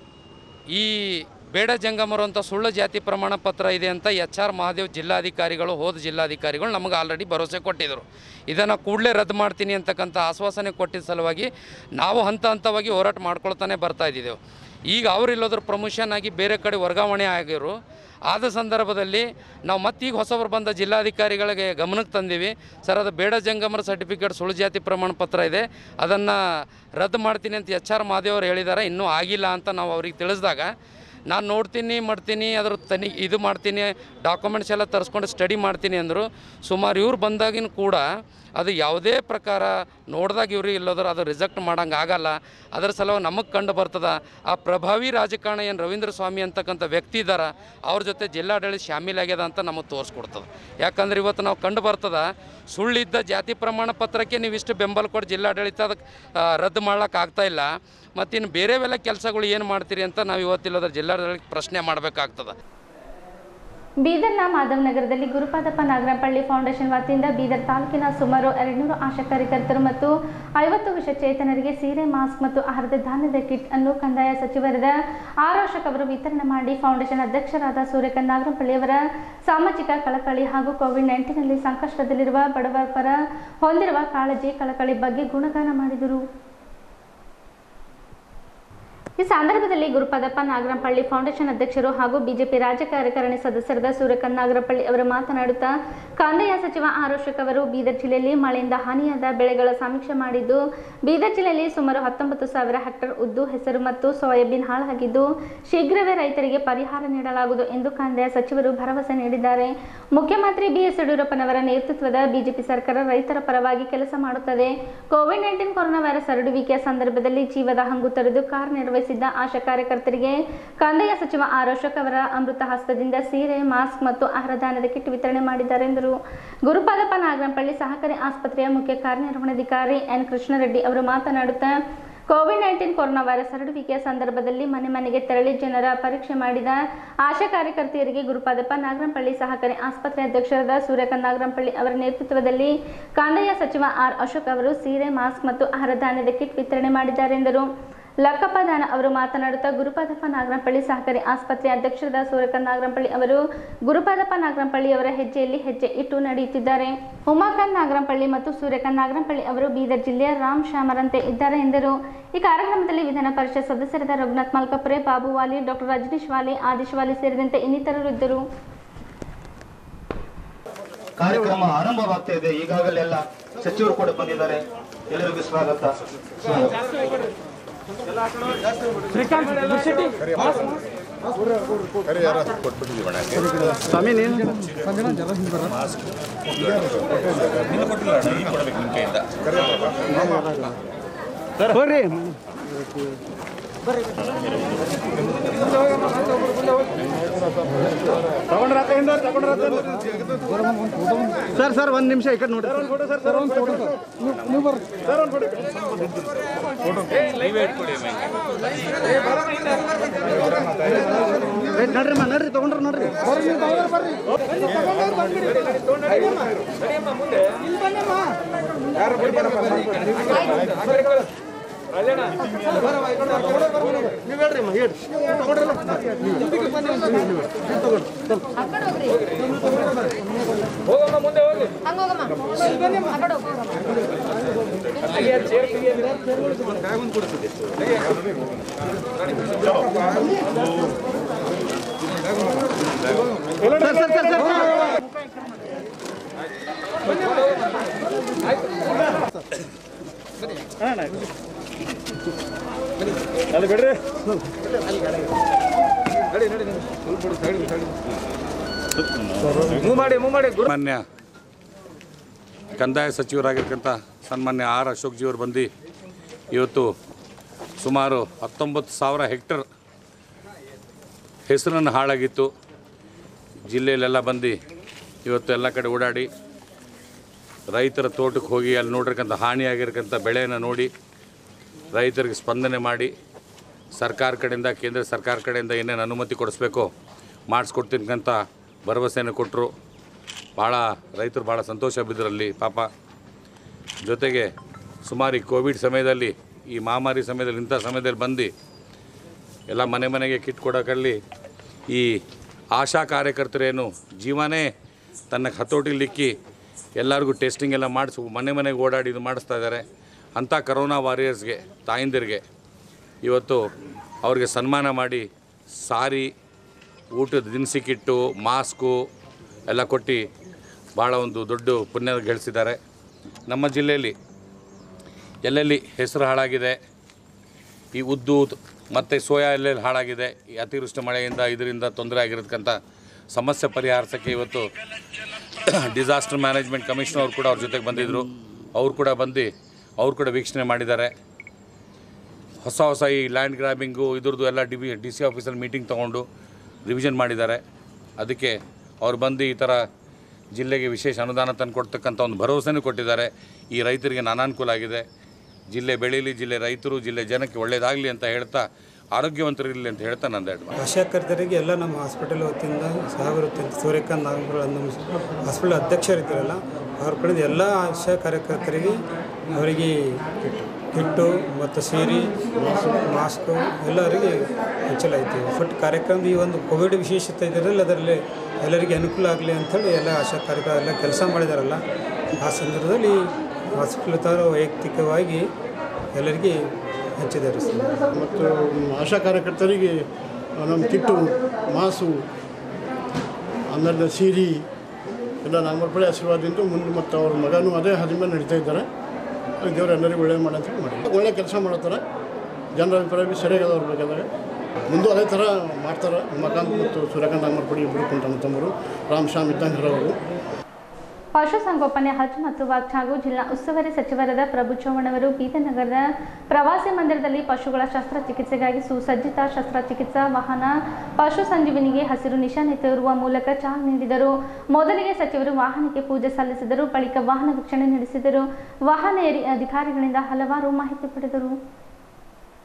S11: ಈ ಬೇಡ ಜಂಗಮರು ಅಂತ ಸುಳ್ಳು ಜಾತಿ ಪ್ರಮಾಣ ಪತ್ರ ಇದೆ ಅಂತ ಎಚ್ ಆರ್ ಮಹಾದೇವ್ ಜಿಲ್ಲಾಧಿಕಾರಿಗಳು ಹೋದ ಜಿಲ್ಲಾಧಿಕಾರಿಗಳು ನಮಗೆ ಆಲ್ರೆಡಿ ಭರವಸೆ ಕೊಟ್ಟಿದ್ದರು ಇದನ್ನು ಕೂಡಲೇ ರದ್ದು ಮಾಡ್ತೀನಿ ಅಂತಕ್ಕಂಥ ಆಶ್ವಾಸನೆ ಕೊಟ್ಟಿದ್ದ ಸಲುವಾಗಿ ನಾವು ಹಂತ ಹಂತವಾಗಿ ಹೋರಾಟ ಮಾಡ್ಕೊಳ್ತಾನೆ ಬರ್ತಾ ಇದ್ದಿದ್ದೆವು ಈಗ ಅವರಿಲ್ಲೋದ್ರ ಪ್ರಮೋಷನ್ ಆಗಿ ಬೇರೆ ಕಡೆ ವರ್ಗಾವಣೆ ಆಗಿರು ಆದ ಸಂದರ್ಭದಲ್ಲಿ ನಾವು ಮತ್ತೀಗ ಹೊಸಬರು ಬಂದ ಜಿಲ್ಲಾಧಿಕಾರಿಗಳಿಗೆ ಗಮನಕ್ಕೆ ತಂದೀವಿ ಸರ್ ಅದು ಬೇಡ ಜಂಗಮರ ಸರ್ಟಿಫಿಕೇಟ್ ಸುಳ್ಳು ಜಾತಿ ಪ್ರಮಾಣ ಪತ್ರ ಇದೆ ಅದನ್ನು ರದ್ದು ಮಾಡ್ತೀನಿ ಅಂತ ಎಚ್ ಆರ್ ಮಹಾದೇವರು ಹೇಳಿದ್ದಾರೆ ಇನ್ನೂ ಆಗಿಲ್ಲ ಅಂತ ನಾವು ಅವ್ರಿಗೆ ತಿಳಿಸಿದಾಗ ನಾನು ನೋಡ್ತೀನಿ ಮಾಡ್ತೀನಿ ಅದ್ರ ತನಿ ಇದು ಮಾಡ್ತೀನಿ ಡಾಕ್ಯುಮೆಂಟ್ಸ್ ಎಲ್ಲ ತರಿಸ್ಕೊಂಡು ಸ್ಟಡಿ ಮಾಡ್ತೀನಿ ಅಂದರು ಸುಮಾರು ಇವ್ರು ಬಂದಾಗಿನ ಕೂಡ ಅದು ಯಾವುದೇ ಪ್ರಕಾರ ನೋಡಿದಾಗ ಇವ್ರಿಗೆ ಇಲ್ಲೋದ್ರ ಅದು ರಿಜೆಕ್ಟ್ ಮಾಡಂಗೆ ಆಗಲ್ಲ ಅದರ ಸಲುವಾಗಿ ನಮಗೆ ಕಂಡು ಬರ್ತದ ಆ ಪ್ರಭಾವಿ ರಾಜಕಾರಣ ಏನು ರವೀಂದ್ರ ಸ್ವಾಮಿ ಅಂತಕ್ಕಂಥ ವ್ಯಕ್ತಿ ಇದ್ದಾರೆ ಅವ್ರ ಜೊತೆ ಜಿಲ್ಲಾಡಳಿತ ಶಾಮೀಲಾಗ್ಯದ ಅಂತ ನಮಗೆ ತೋರಿಸ್ಕೊಡ್ತದೆ ಯಾಕಂದ್ರೆ ಇವತ್ತು ನಾವು ಕಂಡು ಬರ್ತದ ಸುಳ್ಳಿದ್ದ ಜಾತಿ ಪ್ರಮಾಣ ಪತ್ರಕ್ಕೆ ನೀವು ಇಷ್ಟು ಬೆಂಬಲ ಕೊಟ್ಟು ಜಿಲ್ಲಾಡಳಿತ ಅದಕ್ಕೆ ಆ, ರದ್ದು ಮಾಡ್ಲಿಕ್ಕೆ ಆಗ್ತಾ ಇಲ್ಲ ಮತ್ತಿನ್ನು ಬೇರೆವೆಲ್ಲ ಕೆಲಸಗಳು ಏನು ಮಾಡ್ತೀರಿ ಅಂತ ನಾವು ಇವತ್ತಿಲ್ಲದ್ರ ಜಿಲ್ಲಾಡಳಿತ ಪ್ರಶ್ನೆ ಮಾಡಬೇಕಾಗ್ತದೆ
S1: ಬೀದರ್ನ ಮಾಧವ್ ನಗರದಲ್ಲಿ ಗುರುಪಾದಪ್ಪ ನಾಗರಪಳ್ಳಿ ಫೌಂಡೇಶನ್ ವತಿಯಿಂದ ಬೀದರ್ ತಾಲೂಕಿನ ಸುಮಾರು ಎರಡುನೂರು ಆಶಾ ಕಾರ್ಯಕರ್ತರು ಮತ್ತು ಐವತ್ತು ವಿಷಚೇತನರಿಗೆ ಸೀರೆ ಮಾಸ್ಕ್ ಮತ್ತು ಆಹಾರದ ಧಾನ್ಯದ ಕಿಟ್ ಅನ್ನು ಕಂದಾಯ ಸಚಿವರಾದ ಆರ್ ಅಶೋಕ್ ಅವರು ವಿತರಣೆ ಮಾಡಿ ಫೌಂಡೇಶನ್ ಅಧ್ಯಕ್ಷರಾದ ಸೂರ್ಯಕಾಂತ್ ನಾಗರಪಳ್ಳಿಯವರ ಸಾಮಾಜಿಕ ಕಳಕಳಿ ಹಾಗೂ ಕೋವಿಡ್ ನೈನ್ಟೀನ್ನಲ್ಲಿ ಸಂಕಷ್ಟದಲ್ಲಿರುವ ಬಡವರ ಪರ ಹೊಂದಿರುವ ಕಾಳಜಿ ಕಳಕಳಿ ಬಗ್ಗೆ ಗುಣಗಾನ ಮಾಡಿದರು ಈ ಸಂದರ್ಭದಲ್ಲಿ ಗುರುಪಾದಪ್ಪ ನಾಗರಪಳ್ಳಿ ಫೌಂಡೇಶನ್ ಅಧ್ಯಕ್ಷರು ಹಾಗೂ ಬಿಜೆಪಿ ರಾಜ್ಯ ಕಾರ್ಯಕಾರಿಣಿ ಸದಸ್ಯರಾದ ಸೂರ್ಯಕಾಂತ್ ನಾಗರಪಳ್ಳಿ ಅವರು ಮಾತನಾಡುತ್ತಾ ಕಂದಾಯ ಸಚಿವ ಆರ್ ಅಶೋಕ್ ಅವರು ಬೀದರ್ ಜಿಲ್ಲೆಯಲ್ಲಿ ಮಳೆಯಿಂದ ಹಾನಿಯಾದ ಬೆಳೆಗಳ ಸಮೀಕ್ಷೆ ಮಾಡಿದ್ದು ಬೀದರ್ ಜಿಲ್ಲೆಯಲ್ಲಿ ಸುಮಾರು ಹತ್ತೊಂಬತ್ತು ಸಾವಿರ ಹೆಕ್ಟೇರ್ ಉದ್ದು ಹೆಸರು ಮತ್ತು ಸೋಯಾಬೀನ್ ಹಾಳಾಗಿದ್ದು ಶೀಘ್ರವೇ ರೈತರಿಗೆ ಪರಿಹಾರ ನೀಡಲಾಗುವುದು ಎಂದು ಕಂದಾಯ ಸಚಿವರು ಭರವಸೆ ನೀಡಿದ್ದಾರೆ ಮುಖ್ಯಮಂತ್ರಿ ಬಿಎಸ್ ಯಡಿಯೂರಪ್ಪನವರ ನೇತೃತ್ವದ ಬಿಜೆಪಿ ಸರ್ಕಾರ ರೈತರ ಪರವಾಗಿ ಕೆಲಸ ಮಾಡುತ್ತದೆ ಕೋವಿಡ್ ನೈನ್ಟೀನ್ ಕೊರೋನಾ ವೈರಸ್ ಹರಡುವಿಕೆಯ ಸಂದರ್ಭದಲ್ಲಿ ಜೀವದ ಹಂಗು ತೊರೆದು ಕಾರ್ಯನಿರ್ವಹಿಸಿದ್ದ ಆಶಾ ಕಾರ್ಯಕರ್ತರಿಗೆ ಕಂದಾಯ ಸಚಿವ ಆರ್ ಅಶೋಕ್ ಅವರ ಅಮೃತ ಹಸ್ತದಿಂದ ಸೀರೆ ಮಾಸ್ಕ್ ಮತ್ತು ಆಹಾರ ಧಾನ್ಯದ ಕಿಟ್ ವಿತರಣೆ ಮಾಡಿದ್ದಾರೆ ಎಂದರು ಗುರುಪಾದಪ್ಪ ನಾಗರಂಪಳ್ಳಿ ಸಹಕಾರಿ ಆಸ್ಪತ್ರೆಯ ಮುಖ್ಯ ಕಾರ್ಯನಿರ್ವಹಣಾಧಿಕಾರಿ ಎನ್ ಕೃಷ್ಣರೆಡ್ಡಿ ಅವರು ಮಾತನಾಡುತ್ತಾ ಕೋವಿಡ್ ನೈನ್ಟೀನ್ ಕೊರೋನಾ ವೈರಸ್ ಹರಡುವಿಕೆಯ ಸಂದರ್ಭದಲ್ಲಿ ಮನೆ ಮನೆಗೆ ತೆರಳಿ ಜನರ ಪರೀಕ್ಷೆ ಮಾಡಿದ ಆಶಾ ಕಾರ್ಯಕರ್ತೆಯರಿಗೆ ಗುರುಪಾದಪ್ಪ ನಾಗರಂಪಳ್ಳಿ ಸಹಕಾರಿ ಆಸ್ಪತ್ರೆ ಅಧ್ಯಕ್ಷರಾದ ಸೂರ್ಯಕಾಂತ್ ನಾಗರಂಪಳ್ಳಿ ಅವರ ನೇತೃತ್ವದಲ್ಲಿ ಕಂದಾಯ ಸಚಿವ ಆರ್ ಅಶೋಕ್ ಅವರು ಸೀರೆ ಮಾಸ್ಕ್ ಮತ್ತು ಆಹಾರ ಧಾನ್ಯದ ಕಿಟ್ ವಿತರಣೆ ಮಾಡಿದ್ದಾರೆ ಎಂದರು ಲಕ್ಕಪ್ಪದಾನ ಅವರು ಮಾತನಾಡುತ್ತಾ ಗುರುಪಾದಪ್ಪ ನಾಗರಂಪಳ್ಳಿ ಸಹಕಾರಿ ಆಸ್ಪತ್ರೆ ಅಧ್ಯಕ್ಷರಾದ ಸೂರ್ಯಕಾಂತ್ ನಾಗರಂಪಳ್ಳಿ ಅವರು ಗುರುಪಾದಪ್ಪ ನಾಗರಂಪಳ್ಳಿ ಅವರ ಹೆಜ್ಜೆಯಲ್ಲಿ ಹೆಜ್ಜೆ ಇಟ್ಟು ನಡೆಯುತ್ತಿದ್ದಾರೆ ಉಮಾಕಾಂತ್ ನಾಗರಂಪಳ್ಳಿ ಮತ್ತು ಸೂರ್ಯಕಾಂತ್ ನಾಗರಂಪಳ್ಳಿ ಅವರು ಬೀದರ್ ಜಿಲ್ಲೆಯ ರಾಮ್ ಶ್ಯಾಮರಂತೆ ಇದ್ದಾರೆ ಎಂದರು ಈ ಕಾರ್ಯಕ್ರಮದಲ್ಲಿ ವಿಧಾನ ಪರಿಷತ್ ಸದಸ್ಯರಾದ ರಘುನಾಥ್ ಮಲ್ಕಪುರೆ ಬಾಬು ವಾಲಿ ಡಾಕ್ಟರ್ ರಜನೀಶ್ ವಾಲಿ ಆದಿಶ್ ವಾಲಿ ಸೇರಿದಂತೆ ಇನ್ನಿತರರು ಇದ್ದರು
S12: ಕಾರ್ಯಕ್ರಮ ಆರಂಭವಾಗ್ತಾ ಇದೆ ಈಗಾಗಲೇ ಎಲ್ಲ ಸಚಿವರು ಕೂಡ ಬಂದಿದ್ದಾರೆ ಎಲ್ಲರಿಗೂ ಸ್ವಾಗತ
S13: ಸ್ವಾಮಿ ನೀನು ಹೋಗ್ರಿ ಸರ್ ಸರ್ ಒಂದ್ ನಿಮಿಷ ಈ ಕಡೆ ನೋಡಿ ಸರ್ ಒಂದು ಫೋಟೋ ಸರ್ ನೀವು ಬರ್ರಿ ಸರ್ ಒಂದು ಫೋಟೋ ನಡ್ರಿ ಅಮ್ಮ ನಡ್ರಿ ತಗೊಂಡ್ರ ನೋಡ್ರಿ ಬರ್ರಿ ನೀವು ತಗೊಂಡ್ರ ನೀವು ಹೇಳ್ರಿ ಅಮ್ಮ ಹೇಳ್ರಿ ತಗೊಂಡ್ರಲ್ಲ
S2: ಹೋಗಮ್ಮ ಮುಂದೆ ಹೋಗಿ
S13: ಸರ್ ಸರ್ ಸರ್ ಸರ್ ಅಲ್ಲಿ ಬಿಡ್ರಿ
S2: ಮೂವ್ ಮಾಡಿ ಮೂವ್ ಮಾಡಿ ಗುರು
S14: ಮಾನ್ಯ ಕಂದಾಯ ಸಚಿವರಾಗಿರ್ತಕ್ಕಂಥ ಸನ್ಮಾನ್ಯ ಆರ್ ಅಶೋಕ್ ಜಿಯವರು ಬಂದು ಇವತ್ತು ಸುಮಾರು ಹತ್ತೊಂಬತ್ತು ಸಾವಿರ ಹೆಕ್ಟರ್ ಹೆಸರನ್ನು ಹಾಳಾಗಿತ್ತು ಜಿಲ್ಲೆಯಲ್ಲೆಲ್ಲ ಬಂದು ಇವತ್ತು ಎಲ್ಲ ಕಡೆ ಓಡಾಡಿ ರೈತರ ತೋಟಕ್ಕೆ ಹೋಗಿ ಅಲ್ಲಿ ನೋಡಿರ್ತಕ್ಕಂಥ ಹಾನಿಯಾಗಿರ್ತಕ್ಕಂಥ ಬೆಳೆಯನ್ನು ನೋಡಿ ರೈತರಿಗೆ ಸ್ಪಂದನೆ ಮಾಡಿ ಸರ್ಕಾರ ಕಡೆಯಿಂದ ಕೇಂದ್ರ ಸರ್ಕಾರ ಕಡೆಯಿಂದ ಏನೇನು ಅನುಮತಿ ಕೊಡಿಸ್ಬೇಕೋ ಮಾಡಿಸ್ಕೊಡ್ತೀನಂತ ಭರವಸೆಯನ್ನು ಕೊಟ್ಟರು ಭಾಳ ರೈತರು ಭಾಳ ಸಂತೋಷ ಬಿದ್ದರಲ್ಲಿ ಪಾಪ ಜೊತೆಗೆ ಸುಮಾರು ಈ ಕೋವಿಡ್ ಸಮಯದಲ್ಲಿ ಈ ಮಹಾಮಾರಿ ಸಮಯದಲ್ಲಿ ಇಂಥ ಸಮಯದಲ್ಲಿ ಬಂದು ಎಲ್ಲ ಮನೆ ಮನೆಗೆ ಕಿಟ್ ಕೊಡೋಕಲ್ಲಿ ಈ ಆಶಾ ಕಾರ್ಯಕರ್ತರೇನು ಜೀವನೇ ತನ್ನ ಹತೋಟಿಲಿಕ್ಕಿ ಎಲ್ಲರಿಗೂ ಟೆಸ್ಟಿಂಗ್ ಎಲ್ಲ ಮಾಡಿಸಿ ಮನೆ ಮನೆಗೆ ಓಡಾಡಿ ಇದು ಮಾಡಿಸ್ತಾ ಇದ್ದಾರೆ ಅಂಥ ಕರೋನಾ ವಾರಿಯರ್ಸ್ಗೆ ತಾಯಂದಿರಿಗೆ ಇವತ್ತು ಅವ್ರಿಗೆ ಸನ್ಮಾನ ಮಾಡಿ ಸಾರಿ ಊಟದ ದಿನಸಿ ಕಿಟ್ಟು ಮಾಸ್ಕು ಎಲ್ಲ ಕೊಟ್ಟು ಭಾಳ ಒಂದು ದೊಡ್ಡ ಪುಣ್ಯ ಗಳಿಸಿದ್ದಾರೆ ನಮ್ಮ ಜಿಲ್ಲೆಯಲ್ಲಿ ಎಲ್ಲೆಲ್ಲಿ ಹೆಸರು ಹಾಳಾಗಿದೆ ಈ ಉದ್ದು ಮತ್ತು ಸೋಯಾ ಎಲ್ಲೆಲ್ಲಿ ಹಾಳಾಗಿದೆ ಈ ಅತಿವೃಷ್ಟಿ ಮಳೆಯಿಂದ ಇದರಿಂದ ತೊಂದರೆ ಆಗಿರತಕ್ಕಂಥ ಸಮಸ್ಯೆ ಪರಿಹಾರಿಸೋಕ್ಕೆ ಇವತ್ತು ಡಿಸಾಸ್ಟರ್ ಮ್ಯಾನೇಜ್ಮೆಂಟ್ ಕಮಿಷನರ್ ಅವರು ಕೂಡ ಅವ್ರ ಜೊತೆಗೆ ಬಂದಿದ್ದರು ಅವ್ರು ಕೂಡ ಬಂದು ಅವ್ರು ಕೂಡ ವೀಕ್ಷಣೆ ಮಾಡಿದ್ದಾರೆ ಹೊಸ ಹೊಸ ಈ ಲ್ಯಾಂಡ್ ಗ್ರಾಬಿಂಗು ಇದ್ರದ್ದು ಎಲ್ಲ ಡಿ ಬಿ ಡಿ ಸಿ ಆಫೀಸಲ್ಲಿ ಮೀಟಿಂಗ್ ತೊಗೊಂಡು ರಿವಿಷನ್ ಮಾಡಿದ್ದಾರೆ ಅದಕ್ಕೆ ಅವ್ರು ಬಂದು ಈ ಥರ ಜಿಲ್ಲೆಗೆ ವಿಶೇಷ ಅನುದಾನ ತಂದು ಕೊಡ್ತಕ್ಕಂಥ ಒಂದು ಭರವಸೆನೂ ಕೊಟ್ಟಿದ್ದಾರೆ ಈ ರೈತರಿಗೆ ನಾನಾನುಕೂಲ ಆಗಿದೆ ಜಿಲ್ಲೆ ಬೆಳೀಲಿ ಜಿಲ್ಲೆ ರೈತರು ಜಿಲ್ಲೆ ಜನಕ್ಕೆ ಒಳ್ಳೆಯದಾಗಲಿ ಅಂತ ಹೇಳ್ತಾ ಆರೋಗ್ಯವಂತರಿರಲಿ ಅಂತ ಹೇಳ್ತಾ ನಂದು ಎರಡು ಮಾತು.
S15: ಆಶಾಕರ್ತರಿಗೆ ಎಲ್ಲ ನಮ್ಮ ಹಾಸ್ಪಿಟಲ್ ವತಿಯಿಂದ ಸಾಗರ ವತಿಯಿಂದ ಸೂರ್ಯಕಾಂತ್ ನಾಗಪುರ ನಮ್ಮ ಹಾಸ್ಪಿಟಲ್ ಅಧ್ಯಕ್ಷರಿದ್ದಾರಲ್ಲ ಅವ್ರ ಕಡೆಯಿಂದ ಎಲ್ಲ ಆಶಾ ಕಾರ್ಯಕರ್ತರಿಗೆ ಅವರಿಗೆ ಕಿಟ್ಟು ಮತ್ತು ಸೀರೆ ಮಾಸ್ಕು ಎಲ್ಲರಿಗೆ ಹಂಚಲಾಯಿತು ಒಟ್ಟು ಕಾರ್ಯಕ್ರಮದ ಈ ಒಂದು ಕೋವಿಡ್ ವಿಶೇಷತೆ ಇದರಲ್ಲಿ ಅದರಲ್ಲಿ ಎಲ್ಲರಿಗೆ ಅನುಕೂಲ ಆಗಲಿ ಅಂಥೇಳಿ ಎಲ್ಲ ಆಶಾ ಕಾರ್ಯಕರ್ತ ಎಲ್ಲ ಕೆಲಸ ಮಾಡಿದಾರಲ್ಲ ಆ ಸಂದರ್ಭದಲ್ಲಿ ಹಾಸ್ಪಿಟಲ್ ತರ ವೈಯಕ್ತಿಕವಾಗಿ ಎಲ್ಲರಿಗೆ ಹಂಚಿದ್ದಾರೆ ಸರ್
S16: ಮತ್ತು ಆಶಾ ಕಾರ್ಯಕರ್ತರಿಗೆ ನಮ್ಮ ಕಿಟ್ಟು ಮಾಸು ಆಮೇಲೆ ಸೀರೆ ಎಲ್ಲ ನಾಗಮರ್ಪಳ್ಳಿ ಆಶೀರ್ವಾದದಿಂದ ಮುಂದೆ ಮತ್ತು ಅವ್ರ ಮಗನೂ ಅದೇ ಹಾದಿ ಮೇಲೆ ನಡೀತಾ ಇದ್ದಾರೆ ದೇವ್ರು ಎಲ್ಲರಿಗೂ ಒಳ್ಳೇದು ಮಾಡಿ ಅಂತ ಹೇಳಿ ಮಾಡಿ ಒಳ್ಳೆ ಕೆಲಸ ಮಾಡತ್ತಾರೆ ಜನರ ಅಭಿಪ್ರಾಯ ಭೀ ಸರಿಯಾಗದ ಅವ್ರ ಬೇಕಾದಾಗ ಮುಂದೆ ಅದೇ ಥರ ಮಾಡ್ತಾರೆ ಉಮಾಕಾಂತ್ ಮತ್ತು ಸೂರ್ಯಕಾಂತ್ ನಾಗಮರ್ಪಳ್ಳಿ ಇಬ್ಬರು ಕುಂಟ ತಮ್ಮರು ರಾಮ್ ಶ್ಯಾಮ್ ಇದ್ದಂಗೆ ಅವರು
S1: ಪಶುಸಂಗೋಪನೆ ಹಜ್ ಮತ್ತು ವಕ್ಫ್ ಹಾಗೂ ಜಿಲ್ಲಾ ಉಸ್ತುವಾರಿ ಸಚಿವರಾದ ಪ್ರಭು ಚೌಹಾಣ್ ಅವರು ಬೀದರ್ನಗರದ ಪ್ರವಾಸಿ ಮಂದಿರದಲ್ಲಿ ಪಶುಗಳ ಶಸ್ತ್ರಚಿಕಿತ್ಸೆಗಾಗಿ ಸುಸಜ್ಜಿತ ಶಸ್ತ್ರಚಿಕಿತ್ಸಾ ವಾಹನ ಪಶು ಸಂಜೀವಿನಿಗೆ ಹಸಿರು ನಿಶಾನೆ ತೋರುವ ಮೂಲಕ ಚಾಲನೆ ನೀಡಿದರು ಮೊದಲಿಗೆ ಸಚಿವರು ವಾಹನಕ್ಕೆ ಪೂಜೆ ಸಲ್ಲಿಸಿದರು ಬಳಿಕ ವಾಹನ ವೀಕ್ಷಣೆ ನಡೆಸಿದರು ವಾಹನ ಏರಿ ಅಧಿಕಾರಿಗಳಿಂದ ಹಲವಾರು ಮಾಹಿತಿ ಪಡೆದರು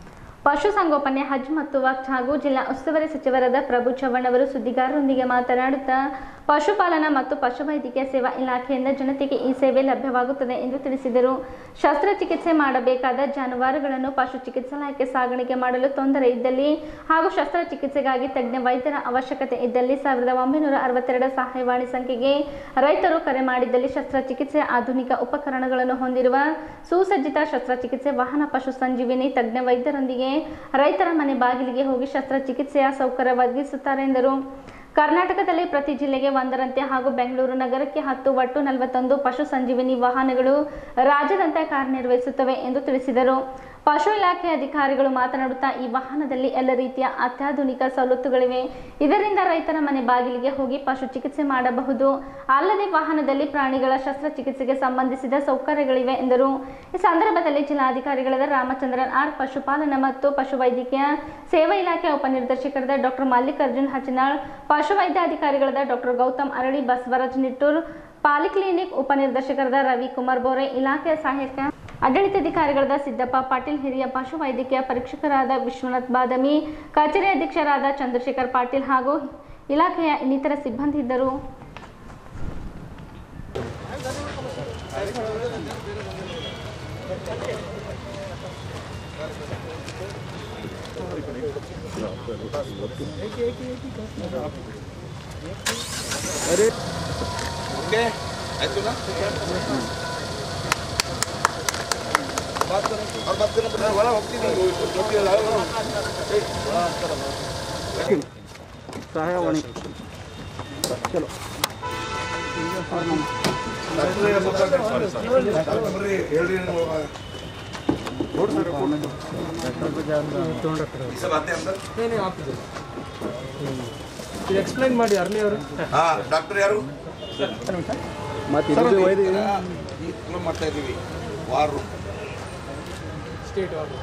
S1: ಪಶುಸಂಗೋಪನೆ ಹಜ್ ಮತ್ತು ವಕ್ಫ್ ಹಾಗೂ ಜಿಲ್ಲಾ ಉಸ್ತುವಾರಿ ಸಚಿವರಾದ ಪ್ರಭು ಚವ್ಹಾಣ್ ಅವರು ಸುದ್ದಿಗಾರರೊಂದಿಗೆ ಮಾತನಾಡುತ್ತಾ ಪಶುಪಾಲನಾ ಮತ್ತು ಪಶುವೈದ್ಯಕೀಯ ಸೇವಾ ಇಲಾಖೆಯಿಂದ ಜನತೆಗೆ ಈ ಸೇವೆ ಲಭ್ಯವಾಗುತ್ತದೆ ಎಂದು ತಿಳಿಸಿದರು ಶಸ್ತ್ರಚಿಕಿತ್ಸೆ ಮಾಡಬೇಕಾದ ಜಾನುವಾರುಗಳನ್ನು ಪಶು ಚಿಕಿತ್ಸಾಲಯಕ್ಕೆ ಸಾಗಾಣಿಕೆ ಮಾಡಲು ತೊಂದರೆ ಇದ್ದಲ್ಲಿ ಹಾಗೂ ಶಸ್ತ್ರಚಿಕಿತ್ಸೆಗಾಗಿ ತಜ್ಞ ವೈದ್ಯರ ಅವಶ್ಯಕತೆ ಇದ್ದಲ್ಲಿ ಸಾವಿರದ ಒಂಬೈನೂರ ಅರವತ್ತೆರಡು ಸಹಾಯವಾಣಿ ಸಂಖ್ಯೆಗೆ ರೈತರು ಕರೆ ಮಾಡಿದ್ದಲ್ಲಿ ಶಸ್ತ್ರಚಿಕಿತ್ಸೆ ಆಧುನಿಕ ಉಪಕರಣಗಳನ್ನು ಹೊಂದಿರುವ ಸುಸಜ್ಜಿತ ಶಸ್ತ್ರಚಿಕಿತ್ಸೆ ವಾಹನ ಪಶು ಸಂಜೀವಿನಿ ತಜ್ಞ ವೈದ್ಯರೊಂದಿಗೆ ರೈತರ ಮನೆ ಬಾಗಿಲಿಗೆ ಹೋಗಿ ಶಸ್ತ್ರಚಿಕಿತ್ಸೆಯ ಸೌಕರ್ಯ ಒದಗಿಸುತ್ತಾರೆ ಎಂದರು ಕರ್ನಾಟಕದಲ್ಲಿ ಪ್ರತಿ ಜಿಲ್ಲೆಗೆ ಒಂದರಂತೆ ಹಾಗೂ ಬೆಂಗಳೂರು ನಗರಕ್ಕೆ ಹತ್ತು ಒಟ್ಟು ನಲವತ್ತೊಂದು ಪಶು ಸಂಜೀವಿನಿ ವಾಹನಗಳು ರಾಜ್ಯದಂತೆ ಕಾರ್ಯನಿರ್ವಹಿಸುತ್ತವೆ ಎಂದು ತಿಳಿಸಿದರು ಪಶು ಇಲಾಖೆ ಅಧಿಕಾರಿಗಳು ಮಾತನಾಡುತ್ತಾ ಈ ವಾಹನದಲ್ಲಿ ಎಲ್ಲ ರೀತಿಯ ಅತ್ಯಾಧುನಿಕ ಸವಲತ್ತುಗಳಿವೆ ಇದರಿಂದ ರೈತರ ಮನೆ ಬಾಗಿಲಿಗೆ ಹೋಗಿ ಪಶು ಚಿಕಿತ್ಸೆ ಮಾಡಬಹುದು ಅಲ್ಲದೆ ವಾಹನದಲ್ಲಿ ಪ್ರಾಣಿಗಳ ಶಸ್ತ್ರಚಿಕಿತ್ಸೆಗೆ ಸಂಬಂಧಿಸಿದ ಸೌಕರ್ಯಗಳಿವೆ ಎಂದರು ಈ ಸಂದರ್ಭದಲ್ಲಿ ಜಿಲ್ಲಾಧಿಕಾರಿಗಳಾದ ರಾಮಚಂದ್ರನ್ ಆರ್ ಪಶುಪಾಲನಾ ಮತ್ತು ಪಶುವೈದ್ಯಕೀಯ ಸೇವಾ ಇಲಾಖೆ ಉಪನಿರ್ದೇಶಕರಾದ ಡಾಕ್ಟರ್ ಮಲ್ಲಿಕಾರ್ಜುನ್ ಹಚನಾಳ್ ಪಶುವೈದ್ಯ ಅಧಿಕಾರಿಗಳಾದ ಡಾಕ್ಟರ್ ಗೌತಮ್ ಅರಳಿ ಬಸವರಾಜ್ ನಿಟ್ಟೂರ್ ಪಾಲಿಕ್ಲಿನಿಕ್ ಉಪನಿರ್ದೇಶಕರಾದ ರವಿಕುಮಾರ್ ಬೋರೆ ಇಲಾಖೆಯ ಸಹಾಯಕ ಆಡಳಿತಾಧಿಕಾರಿಗಳಾದ ಸಿದ್ದಪ್ಪ ಪಾಟೀಲ್ ಹಿರಿಯ ಪಶುವೈದ್ಯಕೀಯ ಪರೀಕ್ಷಕರಾದ ವಿಶ್ವನಾಥ್ ಬಾದಮಿ ಕಚೇರಿ ಅಧ್ಯಕ್ಷರಾದ ಚಂದ್ರಶೇಖರ್ ಪಾಟೀಲ್ ಹಾಗೂ ಇಲಾಖೆಯ ಇನ್ನಿತರ ಸಿಬ್ಬಂದಿ ಇದ್ದರು
S2: ओके आಯ್ತು ना बात करो और बात करो वाला ಹೋಗ್ತೀನಿ ಹೋಗ್ತಿಲ್ಲ
S13: ಸಹಾಯವಾಣಿ ಚಲೋ
S15: ಇದು ಎಕ್ಸ್ಪ್ಲೈನ್ ಮಾಡಿ ಅರ್ಲಿ ಅವರು
S2: ಹಾ ಡಾಕ್ಟರ್ ಯಾರು
S13: ಮತ್ತೆ
S2: ಸರ್,
S13: ಇದು
S2: ಈಗ
S13: ವೈದ್ಯ
S2: ಈ ಫಿಲ್ಮ್ ಮಾಡ್ತಾ ಇದ್ದೀವಿ ವಾರು
S15: ಸ್ಟೇಟ್ ಅವರು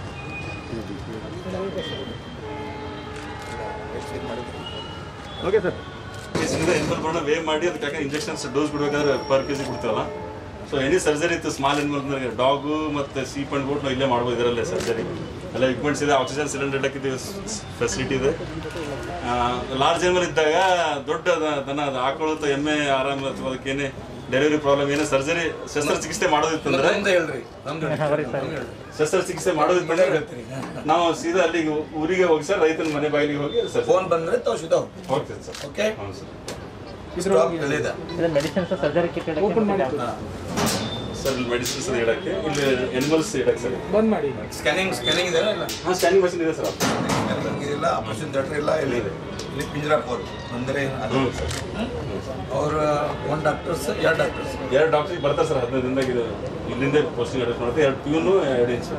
S13: ಓಕೆ ಸರ್
S17: ಕೇಸಿಂದ ಎನ್ಮಲ್ ಬರೋಣ ವೇ ಮಾಡಿ ಅದಕ್ಕೆ ಇಂಜೆಕ್ಷನ್ಸ್ ಡೋಸ್ ಬಿಡ್ಬೇಕಾದ್ರೆ ಪರ್ ಕೆಜಿ ಕೊಡ್ತೀವಲ್ಲ ಸೊ ಎನಿ ಸರ್ಜರಿ ಇತ್ತು ಸ್ಮಾಲ್ ಎನಿಮಲ್ ಡಾಗು ಮತ್ತು ಸೀಪ್ ಅಂಡ್ ಬೋಟ್ ನಾವು ಇಲ್ಲೇ ಮಾಡ್ಬೋದು ಇದರಲ್ಲೇ ಸರ್ಜರಿ ಎಲ್ಲ ಇಕ್ವಿಪ್ಮೆಂಟ್ಸ್ ಇದೆ ಆಕ್ಸಿಜನ್ ಸಿಲಿಂಡರ್ ಇಡಕ್ಕೆ ಫೆಸಿಲಿಟಿ ಇದೆ ಲಾರ್ಜ್ ಎನಿಮಲ್ ಇದ್ದಾಗ ದೊಡ್ಡ ದ- ದನ ಅದು ಆಕಳು ಅಥವಾ ಎಮ್ಮೆ ಆರಾಮ ಅಥವಾ ಅದಕ್ಕೇನೆ ಡೆಲಿವರಿ ಪ್ರಾಬ್ಲಮ್ ಏನೇ ಸರ್ಜರಿ ಶಸ್ತ್ರಚಿಕಿತ್ಸೆ ಮಾಡೋದಿತ್ತಂದ್ರೆ
S2: ನಮ್ದು ಹೇಳ್ರಿ ನಮ್ದು ಹೇಳ್ರಿ.
S17: ಶಸ್ತ್ರಚಿಕಿತ್ಸೆ ಮಾಡೋದಿತ್ತಂದ್ರೆ ನಾವು ಸೀದಾ ಅಲ್ಲಿಗೆ ಊರಿಗೆ ಹೋಗಿ ಸರ್ ರೈತನ ಮನೆ ಬಾಗಿಲಿಗೆ ಹೋಗಿ ಸರ್
S2: ಫೋನ್ ಬಂದ್ರೆ ತಾವು ಸುಧಾ
S17: ಹೋಗ್ತೇನೆ ಸರ್
S2: ಓಕೆ
S17: ಹೌದು ಸರ್
S2: ಸ್ಟಾಕ್ ಇಲ್ಲಿದೆ
S8: ಮೆಡಿಸಿನ್ಸ್ ಸರ್ಜರಿ ಕಿಟ್
S15: ಓಪನ್ ಮಾಡಿ
S17: ಸರ್ ಇಲ್ಲಿ ಮೆಡಿಸಿನ್ಸ್ ಇಡಕ್ಕೆ ಇಲ್ಲಿ ಎನಿಮಲ್ಸ್ ಇಡಕ್ಕೆ ಸರ್
S15: ಬಂದ್ ಮಾಡಿ
S2: ಸ್ಕ್ಯಾನಿಂಗ್ ಸ್ಕ್ಯಾನಿಂಗ್ ಇದೆ ಇಲ್ಲ
S17: ಹಾಂ ಸ್ಕ್ಯಾನಿಂಗ್ ಮಷಿನ್ ಇದೆ ಸರ್
S2: ಸ್ಕ್ಯಾನಿಂಗ್ ಇಲ್ಲ ಆಪರೇಷನ್ ಥಿಯೇಟರ್ ಇಲ್ಲ ಇಲ್ಲಿ ಇಲ್ಲಿ ಪಿಂಜರಾಪುರ್ ಅಂದರೆ ಅದು
S17: ಹ್ಞೂ ಸರ್
S2: ಅವ್ರ ಒನ್ ಡಾಕ್ಟರ್ಸ್ ಎರಡು ಡಾಕ್ಟರ್ಸ್
S17: ಎರಡು ಡಾಕ್ಟರ್ ಬರ್ತಾರೆ ಸರ್ ಹದಿನೈದು ದಿನದಾಗ ಇದು ಇಲ್ಲಿಂದ ಪೋಸ್ಟಿಂಗ್ ಅಡ್ರೆಸ್ ಮಾಡುತ್ತೆ ಎರಡು ಪ್ಯೂನು ಎರಡು ಇಂಚ್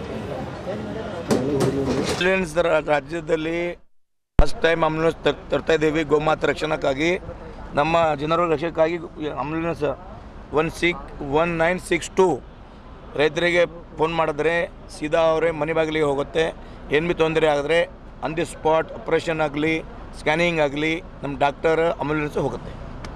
S18: ಆಂಬ್ಯುಲೆನ್ಸ್ ರಾಜ್ಯದಲ್ಲಿ ಫಸ್ಟ್ ಟೈಮ್ ಆಂಬ್ಯುಲೆನ್ಸ್ ತರ್ತಾ ಇದ್ದೀವಿ ಗೋಮಾತೆ ರಕ್ಷಣಕ್ಕಾಗಿ ನಮ್ಮ ಜನರ ರಕ್ಷಣಕ್ಕಾಗಿ ambulance one six one nine six two ರೈತರಿಗೆ ಫೋನ್ ಮಾಡಿದ್ರೆ ಸೀದಾ ಅವರೇ ಮನೆ ಬಾಗಿಲಿಗೆ ಹೋಗುತ್ತೆ ಏನು ಭೀ ತೊಂದರೆ ಆಗಿದ್ರೆ ಆನ್ ದಿ ಸ್ಪಾಟ್ ಆಪ್ರೇಷನ್ ಆಗಲಿ ಸ್ಕ್ಯಾನಿಂಗ್ ಆಗಲಿ ನಮ್ಮ ಡಾಕ್ಟರ್ ಆಂಬ್ಯುಲೆನ್ಸ್ ಹೋಗುತ್ತೆ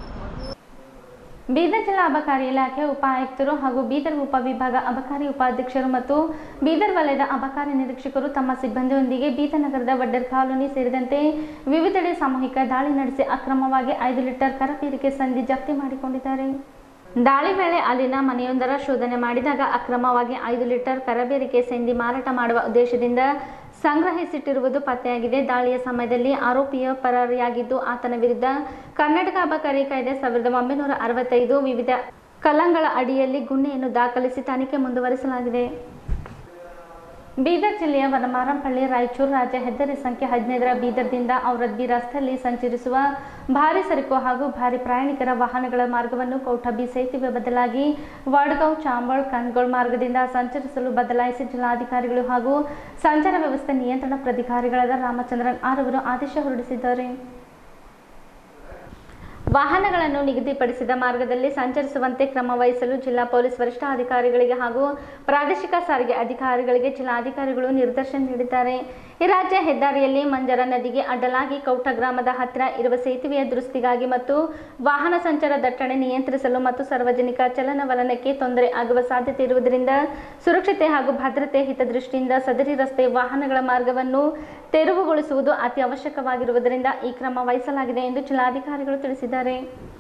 S1: ಬೀದರ್ ಜಿಲ್ಲಾ ಅಬಕಾರಿ ಇಲಾಖೆ ಉಪ ಆಯುಕ್ತರು ಹಾಗೂ ಬೀದರ್ ಉಪವಿಭಾಗ ಅಬಕಾರಿ ಉಪಾಧ್ಯಕ್ಷರು ಮತ್ತು ಬೀದರ್ ವಲಯದ ಅಬಕಾರಿ ನಿರೀಕ್ಷಕರು ತಮ್ಮ ಸಿಬ್ಬಂದಿಯೊಂದಿಗೆ ಬೀದರ್ ನಗರದ ವಡ್ಡರ್ ಕಾಲೋನಿ ಸೇರಿದಂತೆ ವಿವಿಧೆಡೆ ಸಾಮೂಹಿಕ ದಾಳಿ ನಡೆಸಿ ಅಕ್ರಮವಾಗಿ ಐದು ಲೀಟರ್ ಕರಪೀರಿಕೆ ಸಂಧಿ ಜಪ್ತಿ ಮಾಡಿಕೊಂಡಿದ್ದಾರೆ ದಾಳಿ ವೇಳೆ ಅಲ್ಲಿನ ಮನೆಯೊಂದರ ಶೋಧನೆ ಮಾಡಿದಾಗ ಅಕ್ರಮವಾಗಿ ಐದು ಲೀಟರ್ ಕರಬೇರಿಕೆ ಸಂಧಿ ಮಾರಾಟ ಮಾಡುವ ಉದ್ದೇಶದಿಂದ ಸಂಗ್ರಹಿಸಿಟ್ಟಿರುವುದು ಪತ್ತೆಯಾಗಿದೆ ದಾಳಿಯ ಸಮಯದಲ್ಲಿ ಆರೋಪಿಯ ಪರಾರಿಯಾಗಿದ್ದು ಆತನ ವಿರುದ್ಧ ಕರ್ನಾಟಕ ಅಬಕಾರಿ ಕಾಯ್ದೆ ಸಾವಿರದ ಒಂಬೈನೂರ ಅರವತ್ತೈದು ವಿವಿಧ ಕಲಂಗಳ ಅಡಿಯಲ್ಲಿ ಗುನ್ನೆಯನ್ನು ದಾಖಲಿಸಿ ತನಿಖೆ ಮುಂದುವರಿಸಲಾಗಿದೆ ಬೀದರ್ ಜಿಲ್ಲೆಯ ವನಮಾರಂಪಳ್ಳಿ ರಾಯಚೂರು ರಾಜ್ಯ ಹೆದ್ದಾರಿ ಸಂಖ್ಯೆ ಹದಿನೈದರ ಬೀದರ್ದಿಂದ ಔರದ್ಬಿ ರಸ್ತೆಯಲ್ಲಿ ಸಂಚರಿಸುವ ಭಾರಿ ಸರಕು ಹಾಗೂ ಭಾರಿ ಪ್ರಯಾಣಿಕರ ವಾಹನಗಳ ಮಾರ್ಗವನ್ನು ಕೌಟಬಿ ಸೇತುವೆ ಬದಲಾಗಿ ವಡ್ಗಾಂವ್ ಚಾಂಬಳ್ ಕನ್ಗೋಳ್ ಮಾರ್ಗದಿಂದ ಸಂಚರಿಸಲು ಬದಲಾಯಿಸಿ ಜಿಲ್ಲಾಧಿಕಾರಿಗಳು ಹಾಗೂ ಸಂಚಾರ ವ್ಯವಸ್ಥೆ ನಿಯಂತ್ರಣ ಪ್ರಾಧಿಕಾರಿಗಳಾದ ರಾಮಚಂದ್ರನ್ ಆರ್ ಅವರು ಆದೇಶ ಹೊರಡಿಸಿದ್ದಾರೆ ವಾಹನಗಳನ್ನು ನಿಗದಿಪಡಿಸಿದ ಮಾರ್ಗದಲ್ಲಿ ಸಂಚರಿಸುವಂತೆ ಕ್ರಮ ವಹಿಸಲು ಜಿಲ್ಲಾ ಪೊಲೀಸ್ ವರಿಷ್ಠಾಧಿಕಾರಿಗಳಿಗೆ ಹಾಗೂ ಪ್ರಾದೇಶಿಕ ಸಾರಿಗೆ ಅಧಿಕಾರಿಗಳಿಗೆ ಜಿಲ್ಲಾಧಿಕಾರಿಗಳು ನಿರ್ದೇಶನ ನೀಡಿದ್ದಾರೆ ಈ ರಾಜ್ಯ ಹೆದ್ದಾರಿಯಲ್ಲಿ ಮಂಜರ ನದಿಗೆ ಅಡ್ಡಲಾಗಿ ಕೌಟ ಗ್ರಾಮದ ಹತ್ತಿರ ಇರುವ ಸೇತುವೆಯ ದುರಸ್ತಿಗಾಗಿ ಮತ್ತು ವಾಹನ ಸಂಚಾರ ದಟ್ಟಣೆ ನಿಯಂತ್ರಿಸಲು ಮತ್ತು ಸಾರ್ವಜನಿಕ ಚಲನವಲನಕ್ಕೆ ತೊಂದರೆ ಆಗುವ ಸಾಧ್ಯತೆ ಇರುವುದರಿಂದ ಸುರಕ್ಷತೆ ಹಾಗೂ ಭದ್ರತೆ ಹಿತದೃಷ್ಟಿಯಿಂದ ಸದರಿ ರಸ್ತೆ ವಾಹನಗಳ ಮಾರ್ಗವನ್ನು ತೆರವುಗೊಳಿಸುವುದು ಅತಿ ಅವಶ್ಯಕವಾಗಿರುವುದರಿಂದ ಈ ಕ್ರಮ ವಹಿಸಲಾಗಿದೆ ಎಂದು ಜಿಲ್ಲಾಧಿಕಾರಿಗಳು ತಿಳಿಸಿದ್ದಾರೆ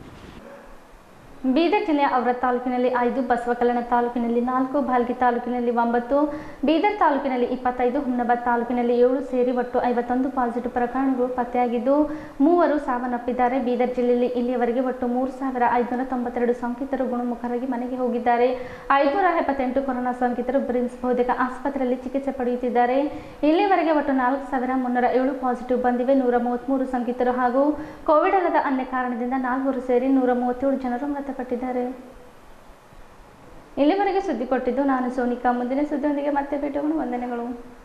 S1: ಬೀದರ್ ಜಿಲ್ಲೆಯ ಔರ ತಾಲೂಕಿನಲ್ಲಿ ಐದು ಬಸವಕಲ್ಯಾಣ ತಾಲೂಕಿನಲ್ಲಿ ನಾಲ್ಕು ಭಾಲ್ಗಿ ತಾಲೂಕಿನಲ್ಲಿ ಒಂಬತ್ತು ಬೀದರ್ ತಾಲೂಕಿನಲ್ಲಿ ಇಪ್ಪತ್ತೈದು ಹುಮ್ನಾಬಾದ್ ತಾಲೂಕಿನಲ್ಲಿ ಏಳು ಸೇರಿ ಒಟ್ಟು ಐವತ್ತೊಂದು ಪಾಸಿಟಿವ್ ಪ್ರಕರಣಗಳು ಪತ್ತೆಯಾಗಿದ್ದು ಮೂವರು ಸಾವನ್ನಪ್ಪಿದ್ದಾರೆ ಬೀದರ್ ಜಿಲ್ಲೆಯಲ್ಲಿ ಇಲ್ಲಿಯವರೆಗೆ ಒಟ್ಟು ಮೂರು ಸಾವಿರ ಐದುನೂರ ತೊಂಬತ್ತೆರಡು ಸೋಂಕಿತರು ಗುಣಮುಖರಾಗಿ ಮನೆಗೆ ಹೋಗಿದ್ದಾರೆ ಐದುನೂರ ಎಪ್ಪತ್ತೆಂಟು ಕೊರೋನಾ ಸೋಂಕಿತರು ಬ್ರಿಮ್ಸ್ ಬಹುತೇಕ ಆಸ್ಪತ್ರೆಯಲ್ಲಿ ಚಿಕಿತ್ಸೆ ಪಡೆಯುತ್ತಿದ್ದಾರೆ ಇಲ್ಲಿಯವರೆಗೆ ಒಟ್ಟು ನಾಲ್ಕು ಸಾವಿರ ಮುನ್ನೂರ ಏಳು ಪಾಸಿಟಿವ್ ಬಂದಿವೆ ನೂರ ಮೂವತ್ತ್ಮೂರು ಸೋಂಕಿತರು ಹಾಗೂ ಕೋವಿಡ್ ಅಲ್ಲದ ಅನ್ಯ ಕಾರಣದಿಂದ ನಾಲ್ವರು ಸೇರಿ ನೂರ ಮೂವತ್ತೇಳು ಜನರು ಮೃತಪಟ್ಟಿದ್ದಾರೆ ಇಲ್ಲಿವರೆಗೆ ಸುದ್ದಿ ಕೊಟ್ಟಿದ್ದು ನಾನು ಸೋನಿಕಾ ಮುಂದಿನ ಸುದ್ದಿಯೊಂದಿಗೆ ಮತ್ತೆ ಭೇಟಿಯಾಗೋಣ ವಂದನೆಗಳು